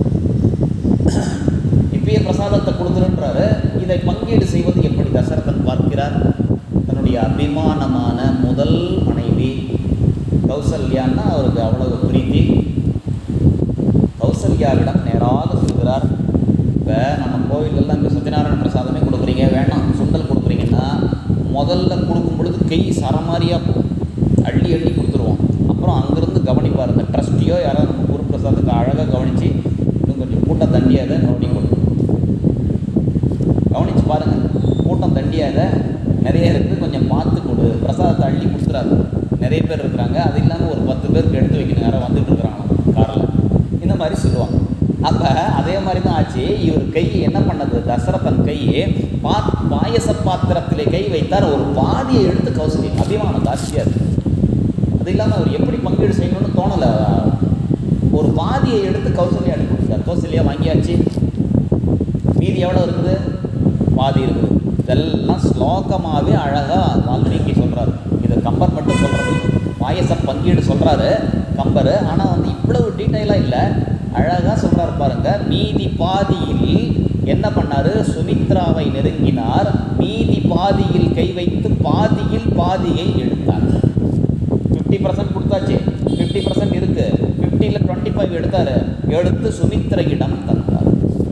இப்பயே பிரசாதத்தை கொடுத்துருன்றாரு இதை பங்கீடு செய்வது எப்படி தசரதன் பார்க்கிறார் தன்னுடைய அபிமானமான முதல் மனைவி கௌசல்யான்னா அவருக்கு அவ்வளவு பிரீத்தி கௌசல்யாவிடம் நேராக சொல்கிறார் இப்போ நம்ம கோவிலெல்லாம் இப்போ சத்யநாராயண பிரசாதமே கொடுக்குறீங்க வேணாம் சுண்டல் கொடுக்குறீங்கன்னா முதல்ல கொடுக்கும் பொழுது கை சரமாரியாக போகும் அள்ளி அள்ளி கொடுத்துருவோம் அப்புறம் அங்கேருந்து கவனிப்பார் இந்த ட்ரஸ்டியோ யாராவது நம்ம குரு பிரசாதத்தை அழகாக கவனித்து இன்னும் கொஞ்சம் கூட்ட தண்டியாத கவனிக்கணும் கவனிச்சு பாருங்க கூட்டம் தண்டியாத நிறைய இருக்குது கொஞ்சம் பார்த்து கொடு பிரசாதத்தை அள்ளி கொடுத்துறாரு நிறைய பேர் இருக்கிறாங்க அது இல்லாமல் ஒரு பத்து பேருக்கு எடுத்து வைக்கணும் யாரோ வந்துட்டு இருக்கிறாங்க காரில் இந்த மாதிரி சொல்லுவாங்க அப்போ அதே மாதிரி தான் ஆச்சு இவர் கை என்ன பண்ணது தசரதன் கை பா பாயச பாத்திரத்திலே கை வைத்தார் ஒரு பாதியை எடுத்து கௌசல்யா அபிமானம் ஜாஸ்தியாக இருக்கு அது இல்லாமல் அவர் எப்படி பங்கீடு செய்யணும்னு தோணலை ஒரு பாதியை எடுத்து கௌசல்யா எடுத்து கொடுத்தார் கௌசல்யா வாங்கியாச்சு மீதி எவ்வளோ இருக்குது பாதி இருக்குது இதெல்லாம் ஸ்லோகமாகவே அழகாக வால்மீகி சொல்கிறாரு இது கம்பர் மட்டும் சொல்கிறது பாயச பங்கீடு சொல்கிறாரு கம்பர் ஆனால் வந்து இவ்வளவு டீட்டெயிலாக இல்லை அழகாக சொல்கிறார் பாருங்க மீதி பாதியில் என்ன பண்ணாரு சுமித்ராவை நெருங்கினார் மீதி பாதியில் கை வைத்து பாதியில் பாதியை எடுத்தார் ஃபிஃப்டி பர்சன்ட் கொடுத்தாச்சு ஃபிஃப்டி பர்சன்ட் இருக்கு ஃபிஃப்டியில் டுவெண்ட்டி ஃபைவ் எடுத்தார் எடுத்து சுமித்ரையிடம் தந்தார்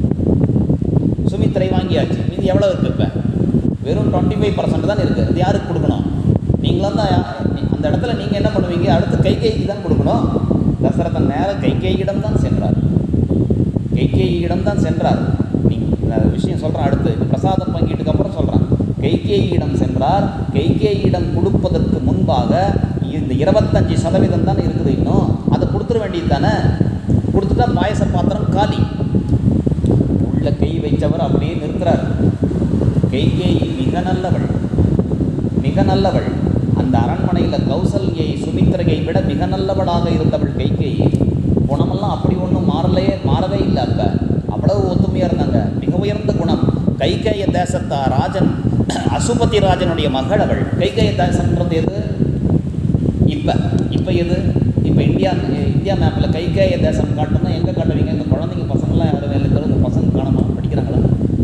சுமித்ரை வாங்கியாச்சு மீதி எவ்வளோ இருக்கு இப்போ வெறும் டுவெண்ட்டி ஃபைவ் பர்சன்ட் தான் இருக்குது அது யாருக்கு கொடுக்கணும் நீங்களும் தான் யா- அந்த இடத்துல நீங்கள் என்ன பண்ணுவீங்க அடுத்து கைகேயிக்கு தான் கொடுக்கணும் தசரதன் நேரம் கைகேயிடம் தான் சென்றார் கைகேயிடம் தான் சென்றார் நீங்கள் விஷயம் சொல்கிறேன் அடுத்து இந்த பிரசாதம் பங்கீட்டுக்கு அப்புறம் சொல்கிறேன் கைகேயிடம் சென்றார் கைகேயிடம் கொடுப்பதற்கு முன்பாக இந்த இருபத்தஞ்சி சதவீதம் தானே இருக்குது இன்னும் அதை கொடுத்துட வேண்டியது தானே கொடுத்துட்டா பாயச பாத்திரம் காலி உள்ள கை வைத்தவர் அப்படியே நிறுத்துறார் கைகேயி மிக நல்லவள் மிக நல்லவள் அந்த அரண்மனையில் கௌசல்யை சுமித்திரையை விட மிக நல்லவளாக இருந்தவள் கைகேயி குணமெல்லாம் அப்படி ஒன்றும் மாறலையே மாறவே இல்லை அப்போ அவ்வளவு ஒத்துமையாக இருந்தாங்க மிக உயர்ந்த குணம் கைகேய தேசத்தா ராஜன் அசுபதி ராஜனுடைய மகள் அவள் கைகேய தேசம்ன்றது எது இப்போ இப்போ எது இப்போ இந்தியா இந்தியா மேப்பில் கைகேய தேசம் காட்டணும்னா எங்கே காட்டுவீங்க இந்த குழந்தைங்க பசங்களாம் யாரும் வேலை தரும் இந்த பசங்க காணாம படிக்கிறாங்களா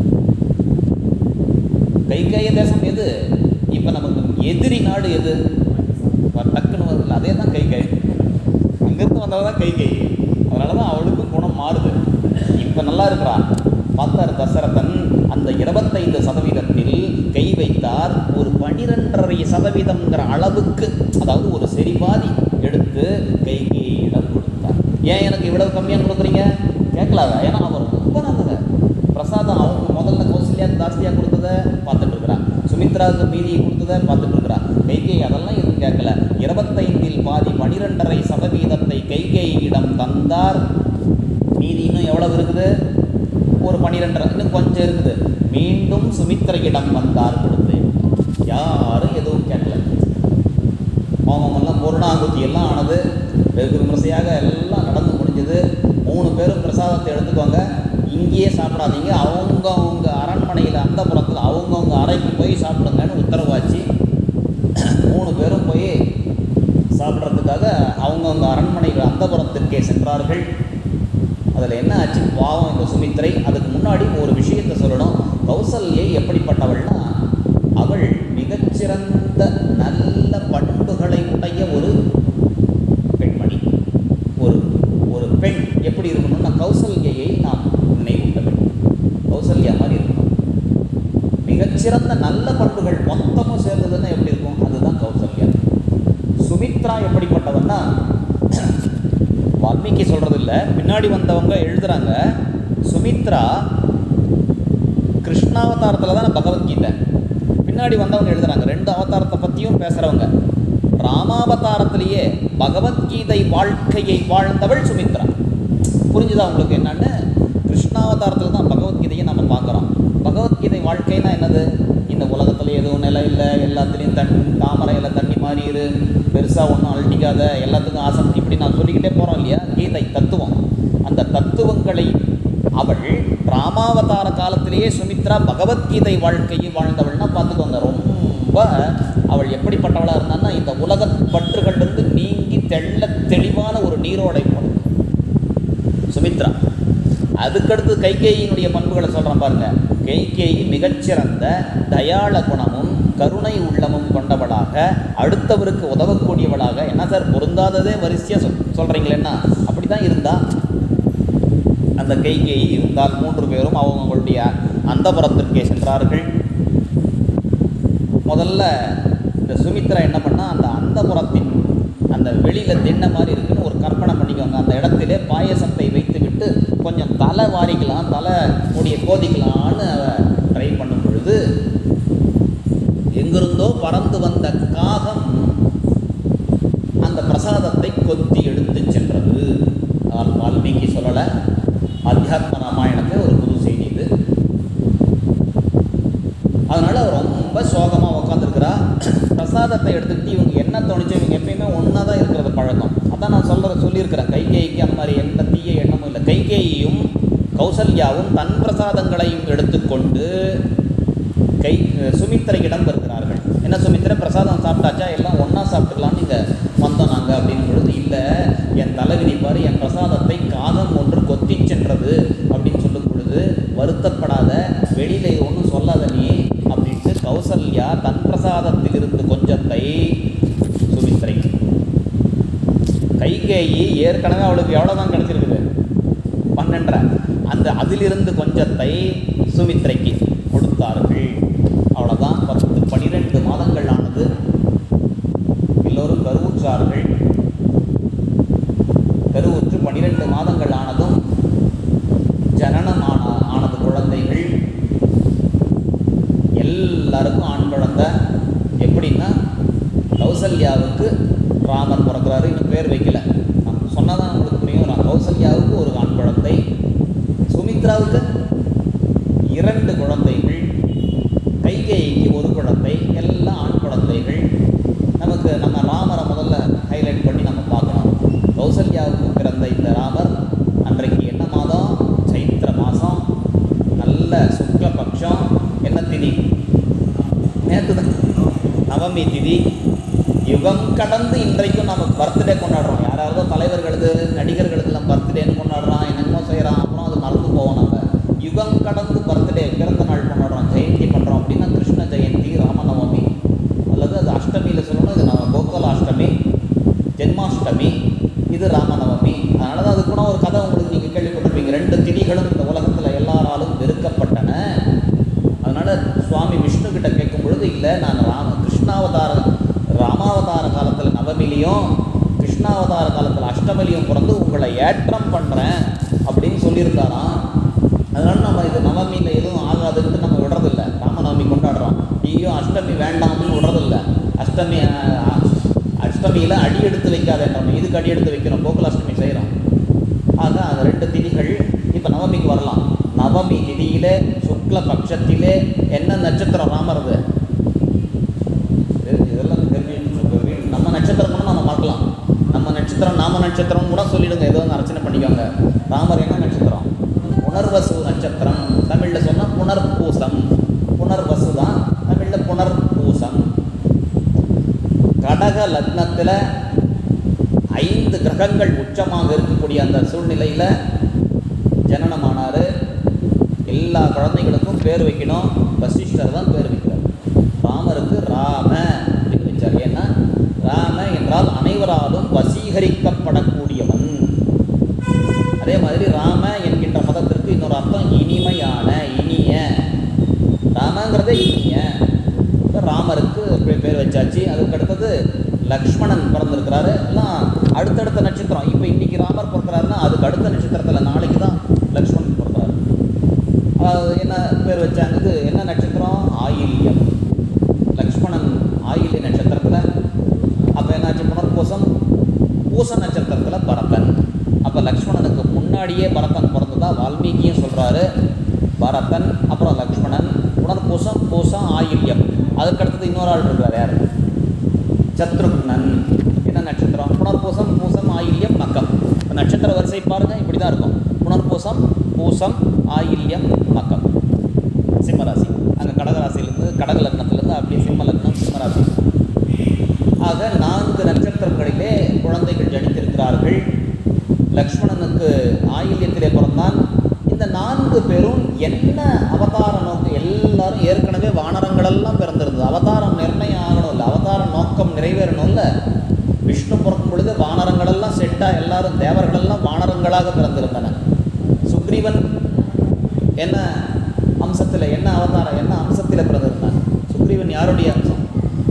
கைகேய தேசம் எது இப்போ நமக்கு எதிரி நாடு எது வ- டக்குன்னு வருதுல்ல அதே தான் கைகை அங்கேருந்து வந்தவ தான் கைகை அதனால தான் அவளுக்கும் குணம் மாறுது இப்போ இப்போ நல்லா இருக்கிறா பார்த்தார் தசரதன் அந்த இருபத்தைந்து சதவீதத்தில் கை வைத்தார் ஒரு பனிரெண்டரை சதவீதம்ங்கிற அளவுக்கு அதாவது ஒரு சரிபாதி எடுத்து கைகேயிடம் கொடுத்தார் ஏன் எனக்கு இவ்வளவு கம்மியாக கொடுக்குறீங்க கேட்கலாத ஏன்னா அவர் ரொம்ப நல்லது பிரசாதம் அவங்க முதல்ல கௌசல்யாவுக்கு ஜாஸ்தியாக கொடுத்ததை பார்த்துட்டு இருக்கிறா சுமித்ராவுக்கு மீதியை கொடுத்ததை பார்த்துட்டு இருக்கிறா கைகேயி அதெல்லாம் எதுவும் கேட்கல இருபத்தைந்தில் பாதி பனிரெண்டரை சதவீதத்தை கைகேயிடம் தந்தார் மீதி இன்னும் எவ்வளவு இருக்குது ஒரு பன்னிரெண்டரை இன்னும் கொஞ்சம் இருக்குது மீண்டும் சுமித்திரையிடம் வந்தார் கொடுத்து யாரும் எதுவும் கேட்கல ஹோமமெல்லாம் பூர்ணாகுதி எல்லாம் ஆனது வெகு விமர்சையாக எல்லாம் நடந்து முடிஞ்சது மூணு பேரும் பிரசாதத்தை எடுத்துக்கோங்க இங்கேயே சாப்பிடாதீங்க அவங்கவுங்க அரண்மனையில் அந்த புறத்தில் அவங்கவுங்க அறைக்கு போய் சாப்பிடுங்கன்னு உத்தரவாச்சு மூணு பேரும் போய் சாப்பிட்றதுக்காக அவங்கவுங்க அரண்மனைகள் அந்த புறத்திற்கே சென்றார்கள் அதில் என்ன ஆச்சு பாவம் இந்த சுமித்ரை அதுக்கு முன்னாடி ஒரு விஷயத்தை சொல்லணும் கௌசல்யை எப்படிப்பட்டவள்னா அவள் மிகச்சிறந்த நல்ல பண்புகளை உடைய ஒரு பெண்மணி ஒரு ஒரு பெண் எப்படி இருக்கணும்னா கௌசல்யை நாம் நினைவூட்ட வேண்டும் கௌசல்யா மாதிரி இருக்கணும் மிகச்சிறந்த நல்ல பண்புகள் மொத்தமும் சேர்ந்ததுன்னா எப்படி இருக்கும் அதுதான் கௌசல்யா சுமித்ரா எப்படிப்பட்டவன்னா வால்மீகி சொல்றது இல்ல பின்னாடி வந்தவங்க எழுதுறாங்க சுமித்ரா கிருஷ்ணாவதாரத்தில் தானே பகவத்கீதை பின்னாடி வந்தவங்க எழுதுறாங்க ரெண்டு அவதாரத்தை பற்றியும் பேசுகிறவங்க ராமாவதாரத்திலேயே பகவத்கீதை வாழ்க்கையை வாழ்ந்தவள் சுமித்ரா புரிஞ்சுதா உங்களுக்கு என்னன்னு கிருஷ்ணாவதாரத்தில் தான் பகவத்கீதையை நம்ம பார்க்குறோம் பகவத்கீதை வாழ்க்கைனா என்னது இந்த உலகத்தில் எதுவும் நிலை இல்லை எல்லாத்துலேயும் தண் தாமரையில் தண்ணி மாதிரி இரு பெருசாக ஒன்றும் அழட்டிக்காத எல்லாத்துக்கும் ஆசை இப்படி நான் சொல்லிக்கிட்டே போகிறோம் இல்லையா கீதை தத்துவம் அந்த தத்துவங்களை அவள் ராமாவதார காலத்திலேயே சுமித்ரா பகவத்கீதை வாழ்க்கையை வாழ்ந்தவள்னா பார்த்துக்கோங்க ரொம்ப அவள் எப்படிப்பட்டவளாக இருந்தான்னா இந்த உலக பற்றுகளிலிருந்து நீங்கி தெள்ள தெளிவான ஒரு நீரோடை போல சுமித்ரா அதுக்கடுத்து கைகேயினுடைய பண்புகளை சொல்கிறேன் பாருங்க கைகேயி மிகச்சிறந்த தயாள குணமும் கருணை உள்ளமும் கொண்டவளாக அடுத்தவருக்கு உதவக்கூடியவளாக என்ன சார் பொருந்தாததே வரிசையாக சொல் சொல்கிறீங்களேன்னா அப்படி தான் இருந்தா அந்த கைகேயி இருந்தால் மூன்று பேரும் அவங்களுடைய அந்தபுரத்திற்கே சென்றார்கள் முதல்ல இந்த சுமித்ரா என்ன பண்ணா அந்த அந்தபுரத்தின் அந்த வெளியில் திண்ணை மாதிரி இருக்குன்னு ஒரு கற்பனை பண்ணிக்கோங்க அந்த இடத்திலே பாயசத்தை வைத்து விட்டு கொஞ்சம் தலை வாரிக்கலாம் தலை முடிய கோதிக்கலான்னு அவ ட்ரை பண்ணும் பொழுது எங்கிருந்தோ பறந்து வந்த காகம் அந்த பிரசாதத்தை கொத்தி எடுத்து சென்றது ஆனால் வால்மீகி சொல்லலை அத்தியாத்ம ராமாயணத்தில் ஒரு புது செய்தி இது அதனால அவர் ரொம்ப சோகமாக உட்காந்துருக்கிறா பிரசாதத்தை எடுத்துக்கிட்டு இவங்க என்ன தோணுச்சு இவங்க எப்பயுமே ஒன்றா தான் இருக்கிறது பழக்கம் அதான் நான் சொல்கிற சொல்லியிருக்கிறேன் கைகேயிக்கு அந்த மாதிரி எந்த தீய எண்ணமும் இல்லை கைகேயியும் கௌசல்யாவும் தன் பிரசாதங்களையும் எடுத்துக்கொண்டு கை சுமித்திரையிடம் வருகிறார்கள் என்ன சுமித்திரை பிரசாதம் சாப்பிட்டாச்சா எல்லாம் ஒன்றா சாப்பிட்டுக்கலாம்னு இங்கே வந்தோம் நாங்கள் அப்படின்னு பொழுது இல்லை என் தலைவிதி பாரு என் பிரசாதத்தை காகம் ஒன்று கொத்தி சென்றது அப்படின்னு சொல்லும் பொழுது வருத்தப்படாத வெளியில இது ஒன்றும் சொல்லாத நீ அப்படின்ட்டு கௌசல்யா தன் பிரசாதத்தில் இருந்து கொஞ்சத்தை சுமித்திரை கைகேயி ஏற்கனவே அவளுக்கு எவ்வளோதான் கிடச்சிருக்குது பன்னெண்டரை அந்த அதிலிருந்து கொஞ்சத்தை சுமித்ரைக்கு கொடுத்தார்கள் அவ்வளோதான் பத்து பனிரெண்டு மாதங்கள் ஆனது எல்லோரும் கருவுற்றார்கள் கருவுற்று பனிரெண்டு மாதங்கள் ஆனதும் ஜனனம் ஆன ஆனது குழந்தைகள் எல்லாருக்கும் ஆண் குழந்தை எப்படின்னா கௌசல்யாவுக்கு ராமர் பிறக்கிறாரு இன்னும் பேர் வைக்கல நான் சொன்னாதான் உங்களுக்கு புரியும் நான் கௌசல்யாவுக்கு ஒரு ஆண் குழந்தை சுமித்ராவுக்கு இரண்டு குழந்தைகள் கைகேயிக்கு ஒரு குழந்தை எல்லாம் ஆண் குழந்தைகள் நமக்கு நம்ம ராமரை முதல்ல ஹைலைட் பண்ணி நம்ம பார்க்கணும் கௌசல்யாவுக்கு பிறந்த இந்த ராமர் அன்றைக்கு என்ன மாதம் சைத்திர மாதம் நல்ல சுக்லபக்ஷம் என்ன திதி நேற்று தான் நவமி திதி யுகம் கடந்து இன்றைக்கும் நம்ம பர்த்டே கொண்டாடுறோம் யாராவது தலைவர்களது நடிகர்களுக்கெல்லாம் பர்த்டேன்னு கொண்டாடுறான் என்னென்னமோ செய்கிறான் அப்புறம் அது மறந்து போவோம் நம்ம யுகம் கடந்து பர்த்டே பிறந்த நாள் கொண்டாடுறோம் ஜெயந்தி பண்ணுறோம் அப்படின்னா கிருஷ்ண ஜெயந்தி ராமநவமி அல்லது அது அஷ்டமியில் சொல்லணும் இது நம்ம கோகுல அஷ்டமி ஜென்மாஷ்டமி இது ராமநவமி அதனால தான் அது கூட ஒரு கதை உங்களுக்கு நீங்கள் கேள்விப்பட்டிருப்பீங்க ரெண்டு திதிகளும் இந்த உலக நவமிலையும் கிருஷ்ணாவதார காலத்தில் அஷ்டமிலையும் பிறந்து உங்களை ஏற்றம் பண்ணுறேன் அப்படின்னு சொல்லியிருந்தாராம் அதனால நம்ம இது நவமியில் எதுவும் ஆகாதுன்ட்டு நம்ம விடுறதில்ல ராமநவமி கொண்டாடுறோம் ஐயோ அஷ்டமி வேண்டாம்னு விடுறதில்ல அஷ்டமி அஹ், அஷ்டமியில் அடி எடுத்து வைக்காதேன்றோம் இதுக்கு அடி எடுத்து வைக்கிறோம் கோகுல அஷ்டமி செய்கிறோம் ஆக அந்த ரெண்டு திதிகள் இப்போ நவமிக்கு வரலாம் நவமி திதியிலே சுக்ல பட்சத்திலே என்ன நட்சத்திரம் ராமரது இது- இதெல்லாம் தெரிஞ்சு நம்ம நட்சத்திரம் கூட நம்ம பார்க்கலாம் நம்ம நட்சத்திரம் நாம நட்சத்திரம் கூட சொல்லிடுங்க ஏதோ ஒன்று அர்ச்சனை பண்ணிக்கோங்க ராமர் என்ன நட்சத்திரம் புனர்வசு நட்சத்திரம் தமிழில் சொன்னால் புனர்பூசம் புனர்வசு தான் தமிழில் புனர்பூசம் கடக லக்னத்தில் ஐந்து கிரகங்கள் உச்சமாக இருக்கக்கூடிய அந்த சூழ்நிலையில் ஜனனமானார் எல்லா குழந்தைகளுக்கும் பேர் வைக்கணும் வசிஷ்டர் தான் பேர் வைக்கிறார் ராமருக்கு ராம அப்படின்னு வச்சார் ஏன்னா ராம என்றால் அனைவராலும் வசீகரிக்கப்படக்கூடியவன் அதே மாதிரி ராம என்கின்ற பதத்திற்கு இன்னொரு அர்த்தம் இனிமையான இனிய ராமங்கிறதே இனிய இப்ப ராமருக்கு பே- பேர் வச்சாச்சு அதுக்கு அடுத்தது லக்ஷ்மணன் பிறந்திருக்கிறாரு எல்லாம் அடுத்தடுத்த நட்சத்திரம் இப்போ இன்னைக்கு ராமர் பிறக்கிறாருன்னா அதுக்கு அடுத்த நட்சத்திரத்தில் நாளைக்கு தான் லக்ஷ்மணன் பிறக்கிறாரு அதாவது என்ன பேர் வச்சாங்க இது என்ன நட்சத்திரம் ஆயில்யம் லக்ஷ்மணன் ஆயில்ய நட்சத்திரத்தில் அப்போ என்னாச்சு புனர்பூசம் பூச நட்சத்திரத்தில் பரதன் அப்போ லக்ஷ்மணனுக்கு முன்னாடியே பரதன் பிறந்ததா வால்மீகியும் சொல்கிறாரு பரதன் அப்புறம் லக்ஷ்மணன் புனர்பூசம் பூசம் ஆயில்யம் அதுக்கு அடுத்தது இன்னொரு ஆள் இருக்கிறார் யார் சத்ருக்னன் என்ன நட்சத்திரம் புனர்பூசம் பூசம் ஆயில்யம் மக்கம் இப்ப நட்சத்திர வரிசை பாருங்கள் இப்படி தான் இருக்கும் புனர்பூசம் பூசம் ஆயில்யம் மக்கம் சிம்மராசி அங்கே கடகராசியிலேருந்து கடக லக்னத்திலேருந்து அப்படியே சிம்ம லக்னம் சிம்மராசி ஆக நான்கு நட்சத்திரங்களிலே குழந்தைகள் ஜனித்திருக்கிறார்கள் லக்ஷ்மணனுக்கு ஆயில்யத்திலே பிறந்தான் இந்த நான்கு பேரும் என்ன அவதார நோக்கம் எல்லாரும் ஏற்கனவே வானரங்களெல்லாம் பிறந்திருந்தது அவதாரம் நிர்ணயம் ஆகணும் இல்லை அவதார நோக்கம் நிறைவேறணும் இல்லை விஷ்ணு பிறக்கும் பொழுது வானரங்களெல்லாம் செட்டாக எல்லாரும் தேவர்களெல்லாம் வானரங்களாக பிறந்திருந்தன சுக்ரீவன் என்ன அம்சத்தில் என்ன அவதாரம் என்ன அம்சத்தில் பிறந்திருந்தான் சுக்ரீவன் யாருடைய அம்சம்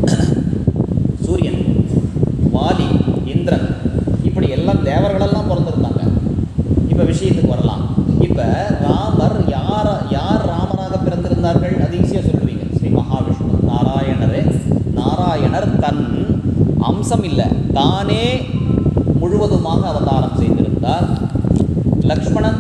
சூரியன் வாலி இந்திரன் இப்படி எல்லாம் தேவர்களெல்லாம் பிறந்திருந்தாங்க இப்போ விஷயத்துக்கு வரலாம் இப்போ ராமர் யார யார் ராமராக பிறந்திருந்தார்கள் அது ஈஸியாக சொல்லுவீங்க ஸ்ரீ மகாவிஷ்ணு நாராயணரே நாராயணர் தன் அம்சம் இல்லை தானே முழுவதுமாக அவதாரம் செய்திருந்தார் லக்ஷ்மணன்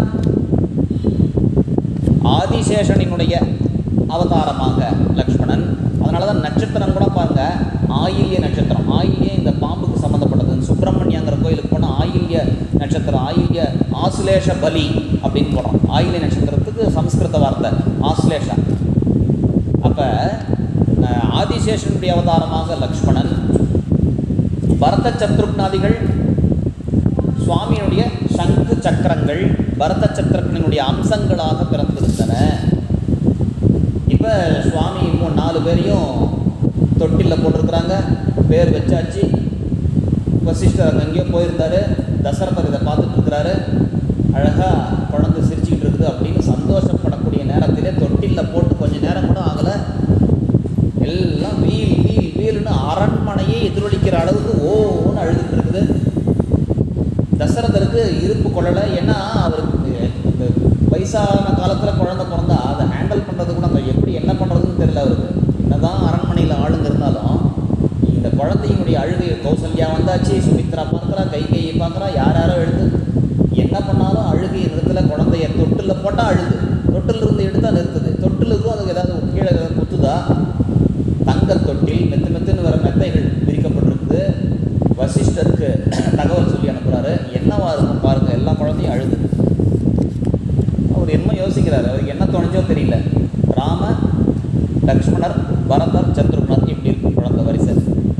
ஆதிசேஷனினுடைய அவதாரமாக லக்ஷ்மணன் அதனால தான் நட்சத்திரம் கூட பாருங்க ஆயில்ய நட்சத்திரம் ஆயில்ய இந்த பாம்புக்கு சம்மந்தப்பட்டது சுப்பிரமணியங்கிற கோயிலுக்கு போனால் ஆயில்ய நட்சத்திரம் ஆயில்ய ஆசுலேஷ பலி அப்படின்னு போடுறோம் ஆயில்ய நட்சத்திரத்துக்கு சம்ஸ்கிருத வார்த்தை ஆசுலேஷா அப்போ ஆதிசேஷனுடைய அவதாரமாக லக்ஷ்மணன் பரத சத்ருக்னாதிகள் சுவாமியினுடைய சங்கு சக்கரங்கள் பரத சக்கரத்தினுடைய அம்சங்களாக பிறந்திருந்தன இப்போ சுவாமி மூணு நாலு பேரையும் தொட்டிலில் போட்டிருக்கிறாங்க பேர் வச்சாச்சு வசிஷ்டர் அங்கே எங்கேயோ போயிருந்தாரு தசரதர் இதை பார்த்துட்டு இருக்கிறாரு அழகாக குழந்தை சிரிச்சுக்கிட்டு இருக்குது அப்படின்னு சந்தோஷப்படக்கூடிய நேரத்திலே தொட்டிலில் போட்டு கொஞ்ச நேரம் கூட ஆகலை எல்லாம் வீல் வீல் வீல்னு அரண்மனையே எதிரொலிக்கிற அளவுக்கு ஓன்னு அழுதுட்டு இருக்குது தசரதருக்கு இருப்பு கொள்ளலை ஏன்னா அவருக்கு இந்த வயசான காலத்தில் குழந்தை பிறந்தா அதை ஹேண்டில் பண்ணுறது கூட அந்த எப்படி என்ன பண்ணுறதுன்னு தெரியல அவருக்கு என்னதான் அரண்மனையில் ஆளுங்க இருந்தாலும் இந்த குழந்தையினுடைய அழுகை கௌசல்யா வந்தாச்சு சுமித்ரா பார்க்குறா கை கையை பார்க்குறா யார் யாரோ எழுது என்ன பண்ணாலும் அழுகை நிறுத்தல குழந்தைய தொட்டில் போட்டால் அழுது தொட்டில் இருந்து எடுத்தால் நிறுத்துது தொட்டில் இருக்கும் அதுக்கு ஏதாவது கீழே ஏதாவது குத்துதா தங்க தொட்டில் மெத்து மெத்துன்னு வர மெத்தைகள் விரிக்கப்பட்டிருக்குது வசிஷ்டருக்கு தகவல் சொல்லி அனுப்புகிறாரு என்னவா இருக்கும் பாருங்க எல்லா குழந்தையும் அழுது அவர் என்ன யோசிக்கிறாரு அவருக்கு என்ன தோணுச்சோ தெரியல ராம லக்ஷ்மணர் பரதர் சத்ருக்னர் இப்படி இருக்கு குழந்தை வரிசை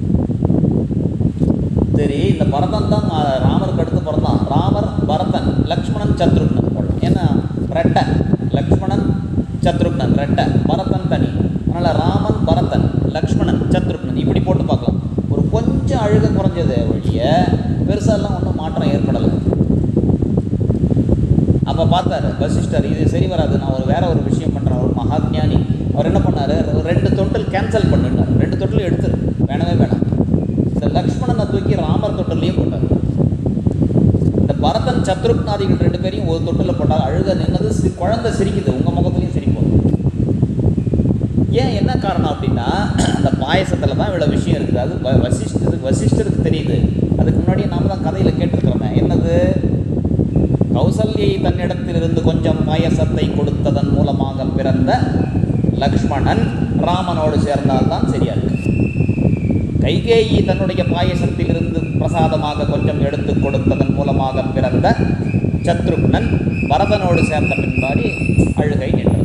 சரி இந்த பரதன் தான் ஆ, ராமருக்கு அடுத்து பிறந்தான் ராமர் பரதன் லக்ஷ்மணன் சத்ருக்னன் போடலாம் ஏன்னா ரெட்டை லக்ஷ்மணன் சத்ருக்னன் ரெட்டை பரதன் தனி அதனால் ராமன் பரதன் லக்ஷ்மணன் சத்ருக்னன் இப்படி போட்டு பார்க்கலாம் ஒரு கொஞ்சம் அழுக குறைஞ்சது ஒழிய பெருசாலாம் ஒன்றும் மாற்றம் ஏற்படலை அப்போ பார்த்தாரு வசிஷ்டர் இது சரி வராது நான் ஒரு வேற ஒரு விஷயம் பண்ணுறேன் ஒரு மகாஜானி அவர் என்ன பண்ணாரு ஒரு ரெண்டு தொட்டில் கேன்சல் பண்ணுனார் ரெண்டு தொட்டில் எடுத்துரு வேணவே வேணாம் இந்த லக்ஷ்மணனை தூக்கி ராமர் தொட்டிலையே போட்டார் இந்த பரதன் சத்ருக்னாதிகள் ரெண்டு பேரையும் ஒரு தொட்டில் போட்டார் அழுக நின்னது சி குழந்தை சிரிக்குது உங்கள் முகத்துலையும் சிரிப்போம் ஏன் என்ன காரணம் அப்படின்னா அந்த பாயசத்தில் தான் இவ்வளோ விஷயம் இருக்குது அது வ- வசிஷ்டருக்கு வசிஷ்டருக்கு தெரியுது அதுக்கு முன்னாடியே நாம தான் கதையில் கேட்டிருக்கிறோமே என்னது கௌசல்யை தன்னிடத்திலிருந்து கொஞ்சம் பாயசத்தை கொடுத்ததன் மூலமாக பிறந்த லக்ஷ்மணன் ராமனோடு சேர்ந்தால்தான் சரியா இருக்கு கைகேயி தன்னுடைய பாயசத்திலிருந்து பிரசாதமாக கொஞ்சம் எடுத்து கொடுத்ததன் மூலமாக பிறந்த சத்ருக்னன் பரதனோடு சேர்ந்த பின்பாடி அழுகை நின்றது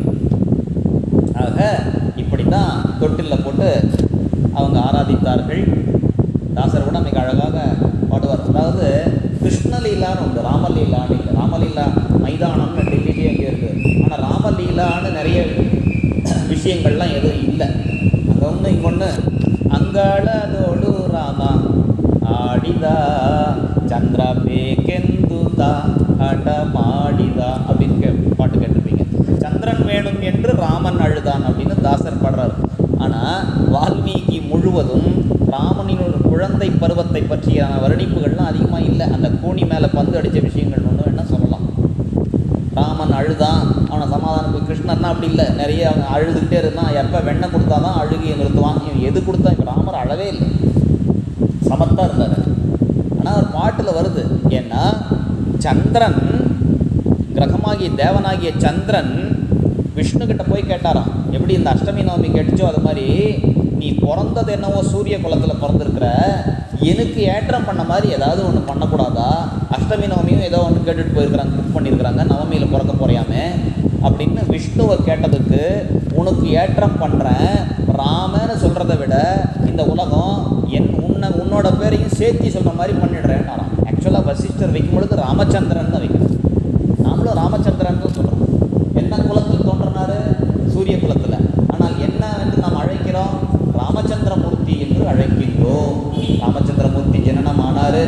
ஆக இப்படி தான் தொட்டிலில் போட்டு அவங்க ஆராதித்தார்கள் தாசர் கூட மிக அழகாக பாடுவார் அதாவது கிருஷ்ணலீலான்னு உண்டு ராமலீலான்னு இல்லை ராமலீலா மைதானம்னு டெல்லியிலே அங்கே இருக்குது ஆனால் ராமலீலான்னு நிறைய விஷயங்கள்லாம் எதுவும் இல்லை அங்கே ஒன்று இங்கே ஒன்று ಅಂಗಳದೊಳು ರಾಮ ಆಡಿದ ಚಂದ್ರ ಬೇಕೆಂದುದ ಹಠ ಮಾಡಿದ அப்படின்னு கே பாட்டு கேட்டிருப்பீங்க சந்திரன் வேணும் என்று ராமன் அழுதான் அப்படின்னு தாசர் பாடுறார் ஆனால் வால்மீகி முழுவதும் ராமனின் குழந்தை பருவத்தை பற்றியான வர்ணிப்புகள்லாம் அதிகமாக இல்லை அந்த கூனி மேலே பந்து அடித்த விஷயங்கள் ஒன்றும் என்ன சொல்லலாம் ராமன் அழுதான் அவனை சமாதானம் கிருஷ்ணர்னா அப்படி இல்லை நிறைய அவன் அழுதுகிட்டே இருந்தான் எப்போ வெண்ணெய் கொடுத்தாதான் அழுகிய நிறுத்துவான் இவன் எது கொடுத்தா இப்போ ராமர் அழவே இல்லை சமத்தா இருந்தார் ஆனால் ஒரு பாட்டில் வருது ஏன்னா சந்திரன் கிரகமாகிய தேவனாகிய சந்திரன் விஷ்ணு கிட்ட போய் கேட்டாராம் எப்படி இந்த அஷ்டமி நவமி கேட்டுச்சோ அது மாதிரி நீ பிறந்தது என்னவோ சூரிய குலத்தில் பிறந்திருக்கிற எனக்கு ஏற்றம் பண்ண மாதிரி ஏதாவது ஒன்று பண்ணக்கூடாதா அஷ்டமி நவமியும் ஏதோ ஒன்று கேட்டுட்டு போயிருக்கிறாங்க புக் பண்ணியிருக்கிறாங்க நவமியில் பிறக்க போறியாமே அப்படின்னு விஷ்ணுவை கேட்டதுக்கு உனக்கு ஏற்றம் பண்ணுறேன் ராமன்னு சொல்கிறத விட இந்த உலகம் என் உன்னை உன்னோட பேரையும் சேர்த்தி சொல்கிற மாதிரி பண்ணிடுறேன்னாராம் ஆக்சுவலாக வசிஷ்டர் வைக்கும் பொழுது ராமச்சந்திரன் தான் வைக்கணும் நாமளும் ராமச்சந்திரன் தான் சொல்கிறோம் என்ன குலத்தில் தோன்றினாரு சூரிய குலத்தில் ஆனால் என்ன என்று நாம் அழைக்கிறோம் ராமச்சந்திரமூர்த்தி என்று அழைக்கின்றோம் ராமச்சந்திரமூர்த்தி ஜனனம் ஆனாரு